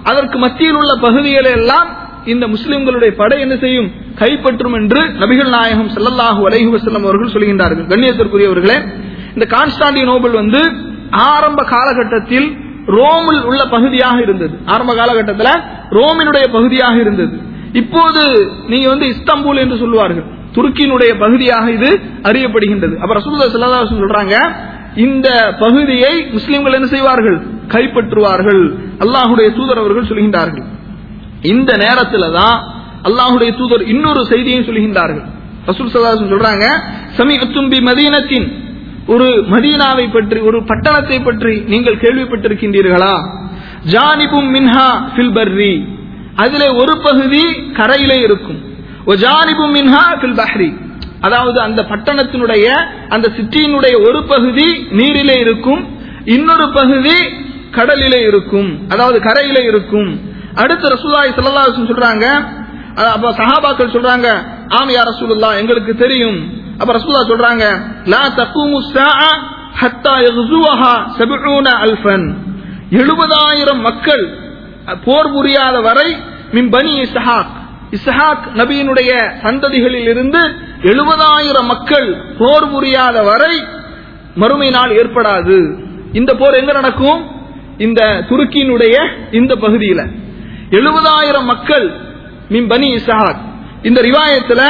அதற்கு மத்தியில் உள்ள பகுதிகளை எல்லாம் இந்த முஸ்லிம்களுடைய படை என்ன செய்யும் கைப்பற்றும் என்று நபிகள் நாயகம் ஸல்லல்லாஹு அலைஹி வஸல்லம் அவர்கள் சொல்கின்றார்கள் கண்ணியத்திற்குரியவர்களே இந்த கான்ஸ்டாண்டினோபிள் வந்து ஆரம்ப காலகட்டத்தில் ரோமில் உள்ள பகுதியாக இருந்தது ஆரம்ப காலகட்டத்தில் ரோமினுடைய பகுதியாக இருந்தது இப்போது நீங்க வந்து இஸ்தாம்பூல் என்று சொல்லுவார்கள் துருக்கியினுடைய பகுதியாக இது அறியப்படுகின்றது அப்ப ரசூலுல்லாஹி ஸல்லல்லாஹு அலைஹி வஸல்லம் சொல்றாங்க இந்த பகுதியை முஸ்லிம்கள் என்ன செய்வார்கள் கைப்பற்றுவார்கள் அல்லாஹுடைய தூதர் அவர்கள் சொல்கின்றார்கள் இந்த நேரத்துல தான் அல்லாஹுடைய தூதர் இன்னொரு செய்தியும் சொல்கின்றார்கள் ரசூல் ஸல்லல்லாஹு அலைஹி வஸல்லம் சொல்றாங்க சமீஅத்தும் பி மதீனத்தின் ஒரு மதீனாவை பற்றி ஒரு பட்டணத்தை பற்றி நீங்கள் கேள்விப்பட்டிருக்கின்றீர்களா ஜானிபும் மின்ஹா ஃபில் பர்ரி அதிலே ஒரு பகுதி கரையிலே இருக்கும் ஜானிபும் மின்ஹா ஃபில் பஹ்ரி அதாவது அந்த பட்டணத்தினுடைய அந்த சிட்டியினுடைய ஒரு பகுதி நீரிலே இருக்கும் இன்னொரு பகுதி கடலிலே இருக்கும் அதாவது கரையிலே இருக்கும் அடுத்து ரசூலுல்லாஹி ஸல்லல்லாஹு அலைஹி வஸல்லம் சொல்றாங்க அஹ் அப்ப சஹாபாக்கள் சொல்றாங்க ஆம் யா ரசூலுல்லாஹ் எங்களுக்கு தெரியும் அப்ப ரசூலுல்லாஹ் சொல்றாங்க லா தகூமு ஸாஅ ஹத்தா யக்ஸுவஹா 70 அல்ஃபன் 70000 மக்கள் அஹ், போர் புரியாத வரை மின் பனி இஸ்ஹாக் இஸ்ஹாக் நபியினுடைய சந்ததிகளில் இருந்து 70000 மக்கள் போர் புரியாத வரை மறுமை நாள் ஏற்படாது இந்த போர் எங்க நடக்கும் இந்த துருக்கியினுடைய இந்த பகுதியில 70000 மக்கள் மின் பனி இஸ்ஹாக் இந்த ரிவாயத்துல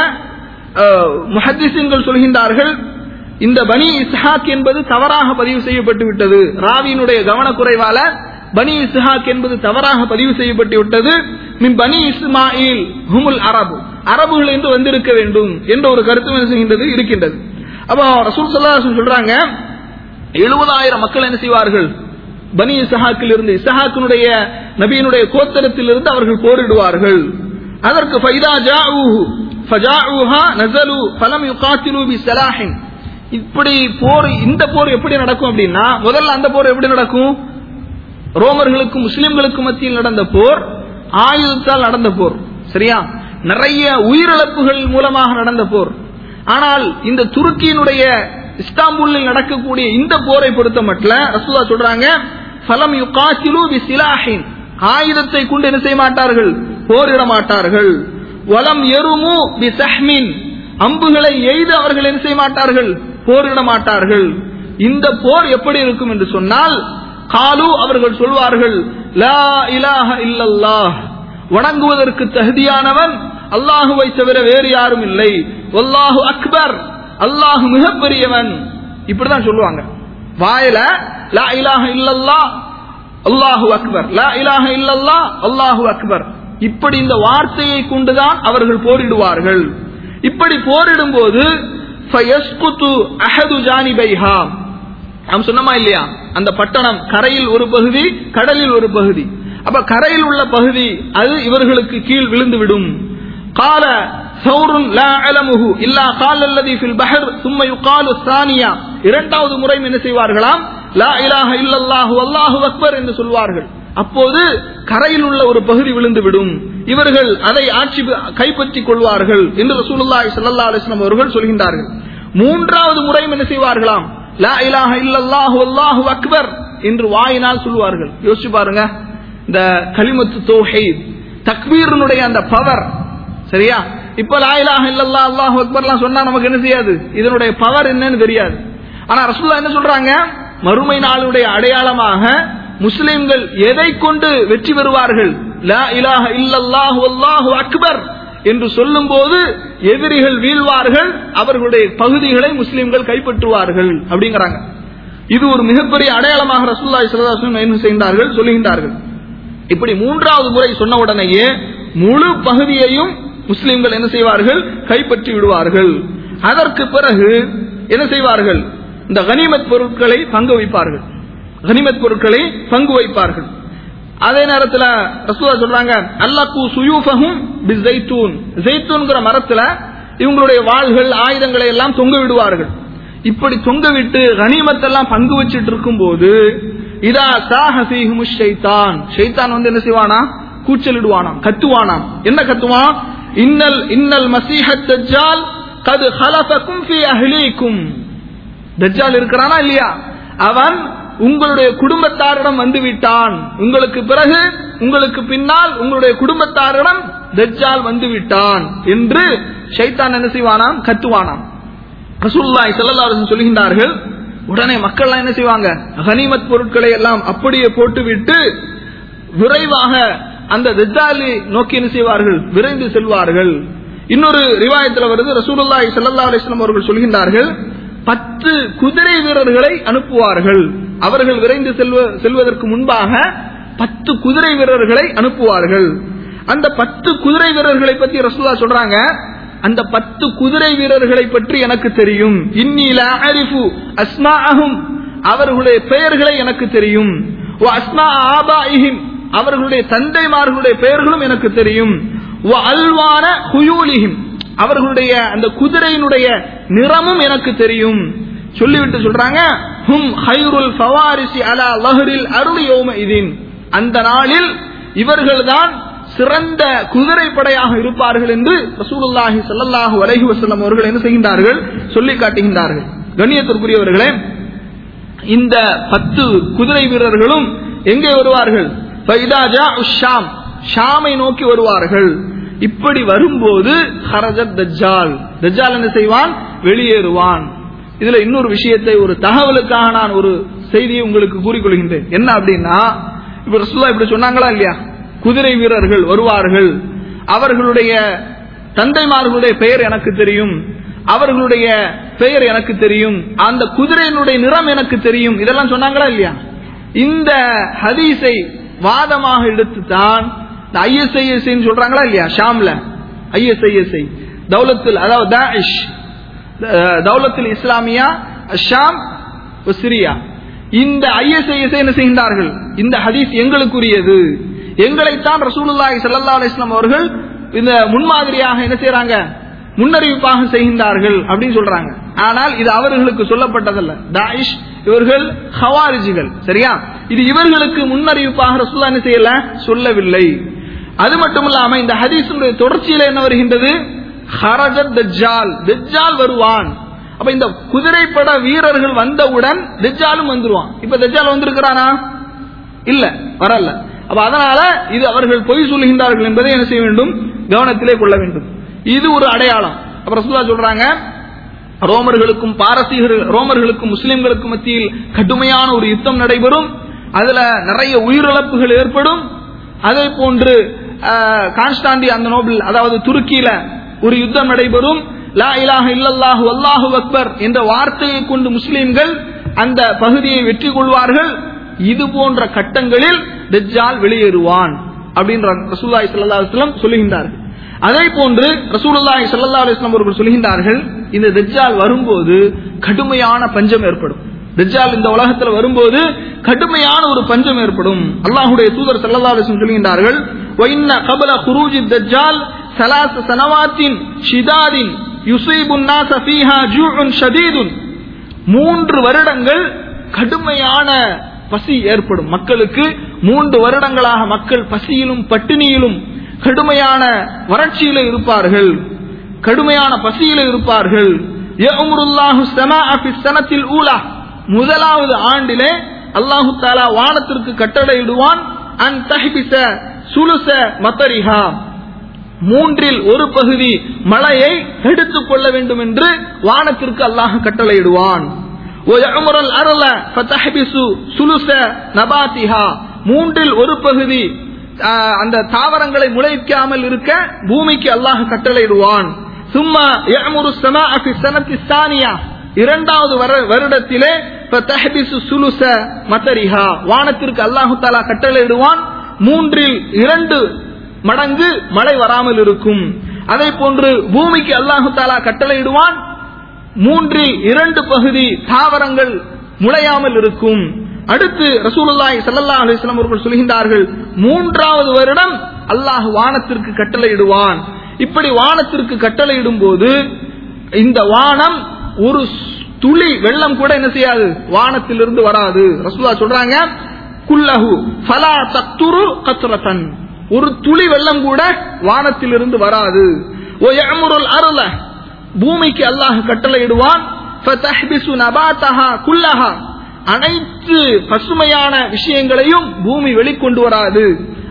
முஹத்திசின்கள் சொல்கின்றார்கள் இந்த பனி இஸ்ஹாக் என்பது தவறாக பதிவு செய்யப்பட்டு விட்டது ராவியினுடைய கவனக்குறைவால பனி இஸ்ஹாக் என்பது தவறாக பதிவு செய்யப்பட்டு விட்டது மின் பனி இஸ்மாயில் ஹுமுல் அரபு அரபுகள் என்று வந்திருக்க வேண்டும் என்ற ஒரு கருத்து என்ன செய்கின்றது இருக்கின்றது அப்போ ரசூல் ஸல்லல்லாஹு அலைஹி வஸல்லம் சொல்றாங்க எழுபதாயிரம் மக்கள் என்ன செய்வார்கள் பனி இசஹாக்கில் இருந்து இசஹாக்கினுடைய நபியினுடைய கோத்தரத்தில் இருந்து அவர்கள் போரிடுவார்கள் அதற்கு ஃபைதா ஜாஊஹு ஃபஜாஊஹா நஸலு ஃபலம் யுகாத்திலு பிஸலாஹின் இப்படி போர் இந்த போர் எப்படி நடக்கும் அப்படின்னா முதல்ல அந்த போர் எப்படி நடக்கும் ரோமர்களுக்கும் முஸ்லிம்களுக்கும் மத்தியில் நடந்த போர் ஆயுதத்தால் நடந்த போர் சரியா நிறைய உயிரிழப்புகள் மூலமாக நடந்த போர் ஆனால் இந்த துருக்கியினுடைய இஸ்தாம்பூலில் நடக்கக்கூடிய இந்த போரை பொறுத்த மட்டும் ரசூலா சொல்றாங்க ஃபலம் யுகாத்திலு பிஸிலாஹின் ஆயுதத்தை கொண்டு என்ன செய்ய மாட்டார்கள் போரிட மாட்டார்கள் வலம் எருமு பிசஹ்மின் அம்புகளை எய்து அவர்கள் என்ன செய்ய மாட்டார்கள் போரிட மாட்டார்கள் இந்த போர் எப்படி இருக்கும் என்று சொன்னால் காலு அவர்கள் சொல்வார்கள் லா இலாஹ இல்லல்லாஹ் வணங்குவதற்கு தகுதியானவன் அல்லாஹுவை தவிர வேறு யாரும் இல்லை வல்லாஹு அக்பர் அல்லாஹு மிகப்பெரியவன் இப்படிதான் சொல்லுவாங்க வாயில லா இலாஹ இல்லல்லா அல்லாஹு அக்பர் லா இலாஹ இல்லல்லா அல்லாஹு அக்பர் இப்படி இந்த வார்த்தையை கொண்டுதான் அவர்கள் போரிடுவார்கள் இப்படி போரிடும் போது அஹது ஜானிபைஹா நாம் சொன்னமா இல்லையா அந்த பட்டணம் கரையில் ஒரு பகுதி கடலில் ஒரு பகுதி அப்ப கரையில் உள்ள பகுதி அது இவர்களுக்கு கீழ் விழுந்து விடும் கால சௌருன் லா அலமுஹு இல்லா கால் அல்லதி ஃபில் பஹர் சும்ம யுகாலு சானியா இரண்டாவது முறை என்ன செய்வார்களாம் லா இலாஹ இல்லல்லாஹு அல்லாஹு அக்பர் என்று சொல்வார்கள் அப்போது கரையில் உள்ள ஒரு பகுதி விழுந்து விடும் இவர்கள் அதை ஆட்சி கைப்பற்றிக் கொள்வார்கள் என்று ரசூலுல்லாஹி ஸல்லல்லாஹு அலைஹி வஸல்லம் அவர்கள் சொல்கின்றார்கள் மூன்றாவது முறையும் என்ன செய்வார்களாம் லா இலாஹ இல்லல்லாஹு அல்லாஹு அக்பர் என்று வாயினால் சொல்வார்கள் யோசிச்சு பாருங்க இந்த கலிமத்து தௌஹீத் தக்பீரினுடைய அந்த பவர் சரியா இப்ப லா இலாஹ இல்லல்லாஹ் அல்லாஹு அக்பர்லாம் சொன்னா நமக்கு என்ன செய்யாது இதனுடைய பவர் என்னன்னு தெரியாது ஆனா ரசூலுல்லாஹ் என்ன சொல்றாங்க மறுமை நாளுடைய அடையாளமாக முஸ்லிம்கள் எதை கொண்டு வெற்றி பெறுவார்கள் லா இலாஹ இல்லல்லாஹு அல்லாஹு அக்பர் என்று சொல்லும் போது எதிரிகள் வீழ்வார்கள் அவர்களுடைய பகுதிகளை முஸ்லிம்கள் கைப்பற்றுவார்கள் அப்படிங்கிறாங்க இது ஒரு மிகப்பெரிய அடையாளமாக ரசூல்லாய் சல்லாஹம் என்ன செய்கின்றார்கள் சொல்லுகின்றார்கள் இப்படி மூன்றாவது முறை சொன்ன உடனேயே முழு பகுதியையும் முஸ்லிம்கள் என்ன செய்வார்கள் கைப்பற்றி விடுவார்கள் அதற்கு பிறகு என்ன செய்வார்கள் இந்த கனிமத் பொருட்களை பங்கு வைப்பார்கள் கனிமத் பொருட்களை பங்கு வைப்பார்கள் அதே நேரத்தில் ரசூலா சொல்றாங்க அல்லக்கு சுயூஃபஹும் பிஸைத்தூன் ஜெய்தூன்ங்கிற மரத்துல இவங்களுடைய வாள்கள் ஆயுதங்களை எல்லாம் தொங்க விடுவார்கள் இப்படி தொங்க விட்டு கனிமத்தெல்லாம் பங்கு வச்சிட்டு இருக்கும் போது இதா சாஹசிஹும் ஷைத்தான் ஷைத்தான் வந்து என்ன செய்வானா கூச்சலிடுவானாம் கத்துவானாம் என்ன கத்துவான் இன்னல் இன்னல் மசீஹத் தஜ்ஜால் கது ஹலஃபக்கும் ஃபி அஹ்லீக்கும் தஜ்ஜால் இருக்கிறானா இல்லையா அவன் உங்களுடைய குடும்பத்தாரிடம் வந்து விட்டான் உங்களுக்கு பிறகு உங்களுக்கு பின்னால் உங்களுடைய குடும்பத்தாரிடம் தஜ்ஜால் வந்து விட்டான் என்று ஷைத்தான் என்ன செய்வானாம் கத்துவானாம் ரசூலுல்லாஹி ஸல்லல்லாஹு அலைஹி வஸல்லம் சொல்கின்றார்கள் உடனே மக்கள் என்ன செய்வாங்க கனிமத் பொருட்களை எல்லாம் அப்படியே போட்டுவிட்டு விரைவாக அந்த தஜ்ஜாலை நோக்கி என்ன செய்வார்கள் விரைந்து செல்வார்கள் இன்னொரு ரிவாயத்தில் வருது ரசூலுல்லாஹி ஸல்லல்லாஹு அலைஹி வஸல்லம் அவர்கள் சொல்கின்றார்கள் பத்து குதிரை வீரர்களை அனுப்புவார்கள் அவர்கள் விரைந்து செல்வ செல்வதற்கு முன்பாக பத்து குதிரை வீரர்களை அனுப்புவார்கள் அந்த பத்து குதிரை வீரர்களை பத்தி ரசூலா சொல்றாங்க அந்த பத்து குதிரை வீரர்களை பற்றி எனக்கு தெரியும் இன்னில அரிஃபு அஸ்மாஅஹும் அவர்களுடைய பெயர்களை எனக்கு தெரியும் வ அஸ்மா ஆபாயிஹிம் அவர்களுடைய தந்தைமார்களுடைய பெயர்களும் எனக்கு தெரியும் வ அல்வான ஹுயூலிஹிம் அவர்களுடைய அந்த குதிரையினுடைய நிறமும் எனக்கு தெரியும் சொல்லிவிட்டு சொல்றாங்க ஹும் ஹைருல் ஃபவாரிசி அலா லஹரில் அருள் யோம இதின் அந்த நாளில் இவர்கள்தான் சிறந்த குதிரை படையாக இருப்பார்கள் என்று ரசூலுல்லாஹி ஸல்லல்லாஹு அலைஹி வஸல்லம் அவர்கள் என்ன செய்கின்றார்கள் சொல்லி காட்டுகின்றார்கள் கண்ணியத்திற்குரியவர்களே இந்த பத்து குதிரை வீரர்களும் எங்கே வருவார்கள் ஃபைதா ஜாஉ ஷாம் ஷாமை நோக்கி வருவார்கள் இப்படி வரும்போது ஹரஜத் தஜ்ஜால் தஜ்ஜால் என்ன செய்வான் வெளியேறுவான் இதுல இன்னொரு விஷயத்தை ஒரு தகவலுக்காக நான் ஒரு செய்தியை உங்களுக்கு கூறிக்கொள்கின்றேன் என்ன அப்படின்னா இப்ப ரசூல்லா இப்படி சொன்னாங்களா இல்லையா குதிரை வீரர்கள் வருவார்கள் அவர்களுடைய தந்தைமார்களுடைய பெயர் எனக்கு தெரியும் அவர்களுடைய பெயர் எனக்கு தெரியும் அந்த குதிரையினுடைய நிறம் எனக்கு தெரியும் இதெல்லாம் சொன்னாங்களா இல்லையா இந்த ஹதீஸை வாதமாக எடுத்துத்தான் இந்த ஐஎஸ்ஐஎஸ்ஐ சொல்றாங்களா இல்லையா ஷாம்ல ஐஎஸ்ஐஎஸ்ஐ தௌலத்தில் அதாவது தாஷ் தௌலத்தில் இஸ்லாமியா ஷாம் சிரியா இந்த ஐஎஸ்ஐஎஸ்ஐ என்ன செய்கின்றார்கள் இந்த ஹதீஸ் எங்களுக்குரியது எங்களைத்தான் ரசூலுல்லாஹி ஸல்லல்லாஹு அலைஹி வஸல்லம் அவர்கள் இந்த முன்மாதிரியாக என்ன செய்றாங்க முன்னறிவிப்பாக செய்கின்றார்கள் அப்படின்னு சொல்றாங்க ஆனால் இது அவர்களுக்கு சொல்லப்பட்டதல்ல தாயிஷ் இவர்கள் ஹவாரிஜிகள் சரியா இது இவர்களுக்கு முன்னறிவிப்பாக ரசூல்லா என்ன செய்யல சொல்லவில்லை அது மட்டும் இல்லாம இந்த ஹதீஸுடைய தொடர்ச்சியில என்ன வருகின்றது ஹரஜத் தஜ்ஜால் தஜ்ஜால் வருவான் அப்ப இந்த குதிரைப்பட வீரர்கள் வந்தவுடன் தஜ்ஜாலும் வந்துருவான் இப்ப தஜ்ஜால் வந்திருக்கிறானா இல்ல வரல அப்ப அதனால இது அவர்கள் பொய் சொல்லுகின்றார்கள் என்பதை என்ன செய்ய வேண்டும் கவனத்திலே கொள்ள வேண்டும் இது ஒரு அடையாளம் அப்ப ரசூலா சொல்றாங்க ரோமர்களுக்கும் பாரசீகர்கள் ரோமர்களுக்கும் முஸ்லிம்களுக்கும் மத்தியில் கடுமையான ஒரு யுத்தம் நடைபெறும் அதுல நிறைய உயிரிழப்புகள் ஏற்படும் அதே போன்று கான்ஸ்டாண்டி அந்த நோபில் அதாவது துருக்கியில ஒரு யுத்தம் நடைபெறும் லா இலாஹ இல்லல்லாஹு அல்லாஹு அக்பர் என்ற வார்த்தையை கொண்டு முஸ்லிம்கள் அந்த பகுதியை வெற்றி கொள்வார்கள் இது போன்ற கட்டங்களில் தஜ்ஜால் வெளியேறுவான் அப்படின்ற ரசூல்லாய் சல்லா அலுவலம் சொல்லுகின்றார்கள் அதே போன்று ரசூலுல்லாஹி ஸல்லல்லாஹு அலைஹி வஸல்லம் அவர்கள் சொல்கின்றார்கள் இந்த தஜ்ஜால் வரும்போது கடுமையான பஞ்சம் ஏற்படும் தஜ்ஜால் இந்த உலகத்தில் வரும்போது கடுமையான ஒரு பஞ்சம் ஏற்படும் அல்லாஹ்வுடைய தூதர் ஸல்லல்லாஹு அலைஹி வஸல்லம் சொல்கின்றார்கள் وَإِنَّ قَبْلَ خُرُوجِ الدَّجَّالِ ثَلَاثَ سَنَوَاتٍ شِدَادٍ يُصِيبُ النَّاسَ فِيهَا جُوعٌ شَدِيدٌ மூன்று வருடங்கள் கடுமையான பசி ஏற்படும் மக்களுக்கு மூன்று வருடங்களாக மக்கள் பசியிலும் பட்டினியிலும் கடுமையான வறட்சியில இருப்பார்கள் கடுமையான பசியில இருப்பார்கள் சனத்தில் ஊலா முதலாவது ஆண்டிலே அல்லாஹு தாலா வானத்திற்கு கட்டளையிடுவான் அன் தஹிபிச சுலுச மத்தரிஹா மூன்றில் ஒரு பகுதி மழையை எடுத்துக் கொள்ள வேண்டும் என்று வானத்திற்கு அல்லாஹ் கட்டளையிடுவான் அருள சுலுச நபாத்திஹா மூன்றில் ஒரு பகுதி அந்த தாவரங்களை முளைக்காமல் இருக்க பூமிக்கு அல்லாஹ் கட்டளையிடுவான் சும்மா யமுரு சமாஅஃபி சனத்தி சானியா இரண்டாவது வருடத்திலே சுலுச மத்தரிஹா வானத்திற்கு அல்லாஹு தாலா கட்டளையிடுவான் மூன்றில் இரண்டு மடங்கு மழை வராமல் இருக்கும் அதே போன்று பூமிக்கு அல்லாஹு தாலா கட்டளையிடுவான் மூன்றில் இரண்டு பகுதி தாவரங்கள் முளையாமல் இருக்கும் அடுத்து ரசூலுல்லாஹி ஸல்லல்லாஹு அலைஹி வஸல்லம் அவர்கள் சொல்கின்றார்கள் மூன்றாவது வருடம் அல்லாஹ் வானத்திற்கு கட்டளையிடுவான் இப்படி வானத்திற்கு கட்டளையிடும் போது இந்த வானம் ஒரு துளி வெள்ளம் கூட என்ன செய்யாது வானத்திலிருந்து வராது ரசூலா சொல்றாங்க குல்லஹு ஃபலா தக்துரு கத்ரதன் ஒரு துளி வெள்ளம் கூட வானத்திலிருந்து வராது ஓ யமுருல் அருள பூமிக்கு அல்லாஹ் கட்டளையிடுவான் ஃபதஹ்பிசு நபாத்தஹா குல்லஹா அனைத்து பசுமையான விஷயங்களையும் பூமி வெளிக்கொண்டு வராது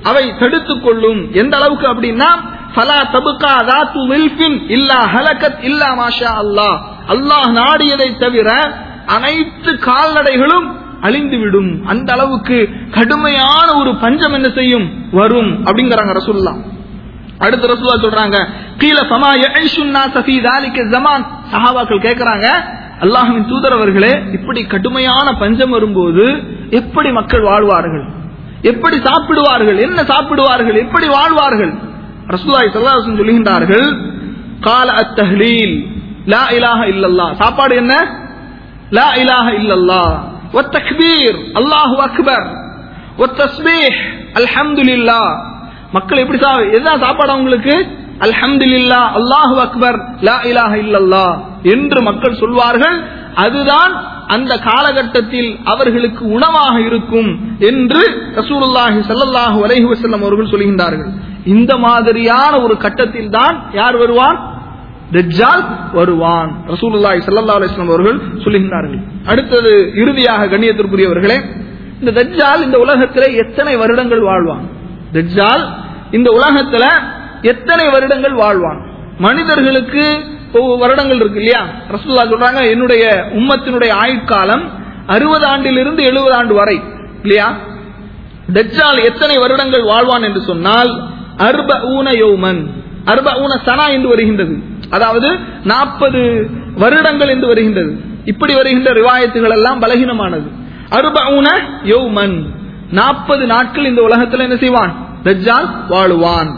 அவை தடுத்துக் கொள்ளும் எந்த அளவுக்கு அப்படின்னா ஃபலா தபுகா தாத்து வில்பின் இல்லா ஹலகத் இல்லா மாஷா அல்லாஹ் அல்லாஹ் நாடியதை தவிர அனைத்து கால்நடைகளும் அழிந்துவிடும் அந்த அளவுக்கு கடுமையான ஒரு பஞ்சம் என்ன செய்யும் வரும் அப்படிங்கிறாங்க ரசூல்லா அடுத்து ரசூல்லா சொல்றாங்க கீழ சமா யஐஷுன்னா சஃபி தாலிக ஜமான் சஹாபாக்கள் கேக்குறாங்க அல்லாஹ்வின் தூதரவர்களே இப்படி கடுமையான பஞ்சம் வரும்போது எப்படி மக்கள் வாழ்வார்கள் எப்படி சாப்பிடுவார்கள் என்ன சாப்பிடுவார்கள் எப்படி வாழ்வார்கள் ரசூலுல்லாஹி ஸல்லல்லாஹு அலைஹி வஸல்லம் சொல்லுகின்றார்கள் கால அத்தஹ்லீல் லா இலாஹ இல்லல்லாஹ் சாப்பாடு என்ன லா இலாஹ இல்லல்லாஹ் والتكبير الله اكبر والتسبيح الحمد لله மக்கள் எப்படி சா எதுதான் சாப்பாடு அவங்களுக்கு அல்ஹம்துலில்லா அல்லாஹு அக்பர் லா இலாஹ இல்லல்லாஹ் என்று மக்கள் சொல்வார்கள் அதுதான் அந்த காலகட்டத்தில் அவர்களுக்கு உணவாக இருக்கும் என்று ரசூலுல்லாஹி ஸல்லல்லாஹு அலைஹி வஸல்லம் அவர்கள் சொல்கின்றார்கள் இந்த மாதிரியான ஒரு கட்டத்தில் தான் யார் வருவான் தஜ்ஜால் வருவான் ரசூலுல்லாஹி ஸல்லல்லாஹு அலைஹி வஸல்லம் அவர்கள் சொல்லுகின்றார்கள் அடுத்தது இறுதியாக கண்ணியத்திற்குரியவர்களே இந்த தஜ்ஜால் இந்த உலகத்திலே எத்தனை வருடங்கள் வாழ்வான் தஜ்ஜால் இந்த உலகத்துல எத்தனை வருடங்கள் வாழ்வான் மனிதர்களுக்கு ஒவ்வொரு வருடங்கள் இருக்கு இல்லையா ரசூல்லா சொல்றாங்க என்னுடைய உம்மத்தினுடைய ஆயுட்காலம் அறுபது ஆண்டிலிருந்து எழுபது ஆண்டு வரை இல்லையா தஜ்ஜால் எத்தனை வருடங்கள் வாழ்வான் என்று சொன்னால் அர்ப ஊன யோமன் அர்ப ஊன சனா என்று வருகின்றது அதாவது நாற்பது வருடங்கள் என்று வருகின்றது இப்படி வருகின்ற ரிவாயத்துகள் எல்லாம் பலகீனமானது அர்ப ஊன யோமன் நாற்பது நாட்கள் இந்த உலகத்தில் என்ன செய்வான் தஜ்ஜால் வாழுவான்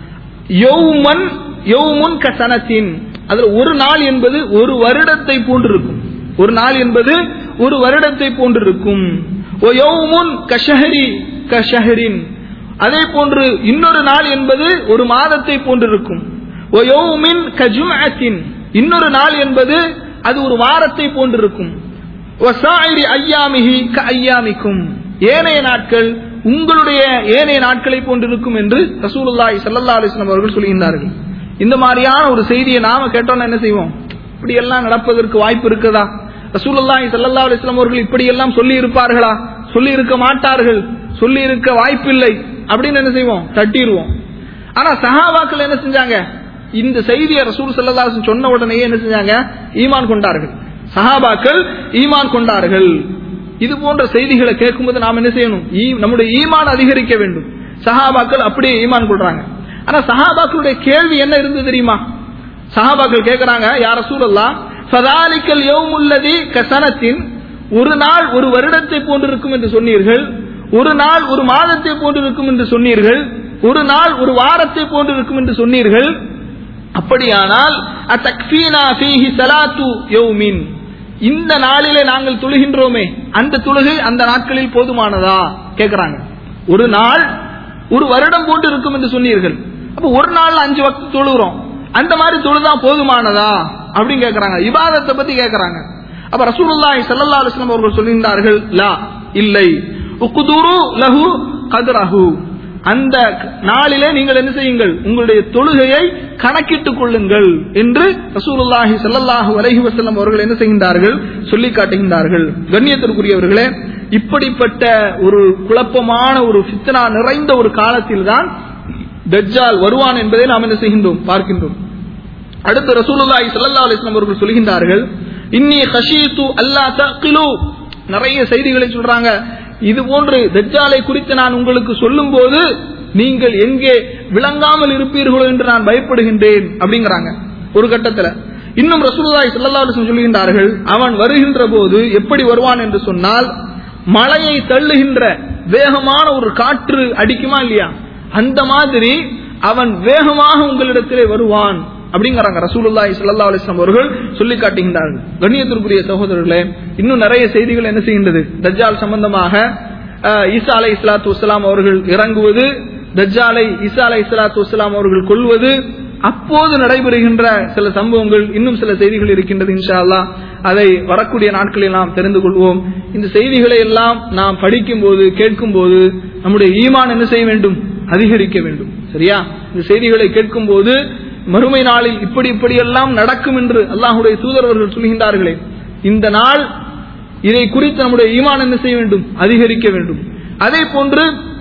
யௌமன் யௌமுன் கசனத்தின் அதுல ஒரு நாள் என்பது ஒரு வருடத்தை போன்றிருக்கும் ஒரு நாள் என்பது ஒரு வருடத்தை போன்றிருக்கும் ஓ யௌமுன் கஷஹரி கஷஹரின் அதே போன்று இன்னொரு நாள் என்பது ஒரு மாதத்தை போன்றிருக்கும் ஓ யௌமின் கஜுமத்தின் இன்னொரு நாள் என்பது அது ஒரு வாரத்தை போன்றிருக்கும் ஓ சாயிரி ஐயாமிஹி க ஐயாமிக்கும் ஏனைய நாட்கள் உங்களுடைய ஏனைய நாட்களை போன்றிருக்கும் என்று ரசூலுல்லாஹி ஸல்லல்லாஹு அலைஹி வஸல்லம் அவர்கள் சொல்கின்றார்கள் இந்த மாதிரியான ஒரு செய்தியை நாம கேட்டோம்னா என்ன செய்வோம் இப்படி எல்லாம் நடப்பதற்கு வாய்ப்பு இருக்குதா ரசூலுல்லாஹி ஸல்லல்லாஹு அலைஹி வஸல்லம் அவர்கள் இப்படி எல்லாம் சொல்லி இருப்பார்களா சொல்லி இருக்க மாட்டார்கள் சொல்லி இருக்க வாய்ப்பில்லை அப்படின்னு என்ன செய்வோம் தட்டிடுவோம் ஆனா சஹாபாக்கள் என்ன செஞ்சாங்க இந்த செய்தியை ரசூல் ஸல்லல்லாஹு அலைஹி வஸல்லம் சொன்ன உடனே என்ன செஞ்சாங்க ஈமான் கொண்டார்கள் சஹாபாக்கள் ஈமான் கொண்டார்கள் இது போன்ற செய்திகளை கேட்கும்போது நாம் என்ன செய்யணும் ஈ- நம்முடைய ஈமான் அதிகரிக்க வேண்டும் சஹாபாக்கள் அப்படியே ஈமான் கொள்றாங்க ஆனா சஹாபாக்களுடைய கேள்வி என்ன இருந்தது தெரியுமா சஹாபாக்கள் கேட்கறாங்க யார சூழல்லா சதாலிக்கல் யௌமுல்லதி கசனத்தின் ஒரு நாள் ஒரு வருடத்தை போன்றிருக்கும் என்று சொன்னீர்கள் ஒரு நாள் ஒரு மாதத்தை போன்றிருக்கும் என்று சொன்னீர்கள் ஒரு நாள் ஒரு வாரத்தை போன்றிருக்கும் என்று சொன்னீர்கள் அப்படியானால் அத்தக்ஃபீனா ஃபீஹி ஸலாத்து யௌமின் இந்த நாளிலே நாங்கள் தொழுகின்றோமே அந்த தொழுகை அந்த நாட்களில் போதுமானதா கேக்குறாங்க ஒரு நாள் ஒரு வருடம் போட்டு இருக்கும் என்று சொன்னீர்கள் அப்ப ஒரு நாள்ல அஞ்சு வக்து தொழுகிறோம் அந்த மாதிரி தொழுதா போதுமானதா அப்படின்னு கேக்குறாங்க இபாதத்தை பத்தி கேக்குறாங்க அப்ப ரசூலுல்லாஹி ஸல்லல்லாஹு அலைஹி வஸல்லம் அவர்கள் சொல்கின்றார்கள் லா இல்லை உக்குதுரு லஹு கத்ரஹு அந்த நாளிலே நீங்கள் என்ன செய்யுங்கள் உங்களுடைய தொழுகையை கணக்கிட்டுக் கொள்ளுங்கள் என்று ரசூலுல்லாஹி ஸல்லல்லாஹு அலைஹி வஸல்லம் அவர்கள் என்ன செய்கின்றார்கள் சொல்லி காட்டுகின்றார்கள் கண்ணியத்திற்குரியவர்களே இப்படிப்பட்ட ஒரு குழப்பமான ஒரு ஃபித்னா நிறைந்த ஒரு காலத்தில் தான் தஜ்ஜால் வருவான் என்பதை நாம் என்ன செய்கின்றோம் பார்க்கின்றோம் அடுத்து ரசூலுல்லாஹி ஸல்லல்லாஹு அலைஹி வஸல்லம் அவர்கள் சொல்கின்றார்கள் இன்னி khashitu அல்லா தqilu நிறைய செய்திகளை சொல்றாங்க இது போன்று தஜ்ஜாலை குறித்து நான் உங்களுக்கு சொல்லும் போது நீங்கள் எங்கே விளங்காமல் இருப்பீர்களோ என்று நான் பயப்படுகின்றேன் அப்படிங்கிறாங்க ஒரு கட்டத்துல இன்னும் ரசூலுல்லாஹி ஸல்லல்லாஹு அலைஹி வஸல்லம் சொல்கின்றார்கள் அவன் வருகின்ற போது எப்படி வருவான் என்று சொன்னால் மலையை தள்ளுகின்ற வேகமான ஒரு காற்று அடிக்குமா இல்லையா அந்த மாதிரி அவன் வேகமாக உங்களிடத்திலே வருவான் அப்படிங்கிறாங்க ரசூலுல்லாஹி ஸல்லல்லாஹு அலைஹி வஸல்லம் அவர்கள் சொல்லி காட்டுகின்றார்கள் கண்ணியத்திற்குரிய சகோதரர்களே இன்னும் நிறைய செய்திகள் என்ன செய்கின்றது தஜ்ஜால் சம்பந்தமாக அஹ், ஈசா அலை இஸ்லாத்து வஸ்ஸலாம் அவர்கள் இறங்குவது தஜ்ஜாலை ஈசா அலை இஸ்லாத்து வஸ்ஸலாம் அவர்கள் கொள்வது அப்போது நடைபெறுகின்ற சில சம்பவங்கள் இன்னும் சில செய்திகள் இருக்கின்றது இன்ஷா அல்லாஹ் அதை வரக்கூடிய நாட்களில் நாம் தெரிந்து கொள்வோம் இந்த செய்திகளை எல்லாம் நாம் படிக்கும் போது கேட்கும் போது நம்முடைய ஈமான் என்ன செய்ய வேண்டும் அதிகரிக்க வேண்டும் சரியா இந்த செய்திகளை கேட்கும் போது மறுமை நாளில் இப்படி இப்படியெல்லாம் நடக்கும் என்று அல்லாஹுடைய தூதரவர்கள் சொல்கின்றார்களே இந்த நாள் இதை குறித்து நம்முடைய ஈமான் என்ன செய்ய வேண்டும் அதிகரிக்க வேண்டும் அதே போன்று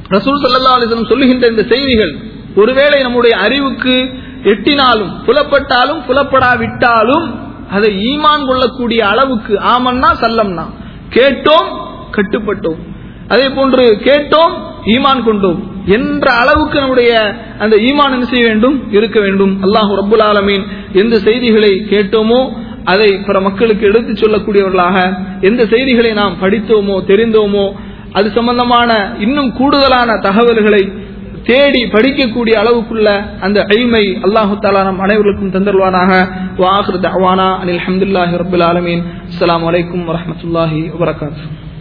ரசூல் சல்லா அலிஸ்லம் சொல்லுகின்ற இந்த செய்திகள் ஒருவேளை நம்முடைய அறிவுக்கு எட்டினாலும் புலப்பட்டாலும் புலப்படாவிட்டாலும் அதை ஈமான் கொள்ளக்கூடிய அளவுக்கு ஆமன்னா சல்லம்னா கேட்டோம் கட்டுப்பட்டோம் அதே போன்று கேட்டோம் ஈமான் கொண்டோம் என்ற அளவுக்கு நம்முடைய அந்த ஈமான் என்ன செய்ய வேண்டும் இருக்க வேண்டும் அல்லாஹு ரப்புல் ஆலமீன் எந்த செய்திகளை கேட்டோமோ அதை பிற மக்களுக்கு எடுத்துச் சொல்லக்கூடியவர்களாக எந்த செய்திகளை நாம் படித்தோமோ தெரிந்தோமோ அது சம்பந்தமான இன்னும் கூடுதலான தகவல்களை தேடி படிக்கக்கூடிய அளவுக்குள்ள அந்த அழிமை அல்லாஹு தாலா நம் அனைவருக்கும் தந்தருவானாக வாஹர் தவானா அனில் அஹமதுல்லாஹி ரபுல் ஆலமீன் அஸ்லாம் வலைக்கம் வரமத்துல்லாஹி வபரகாத்து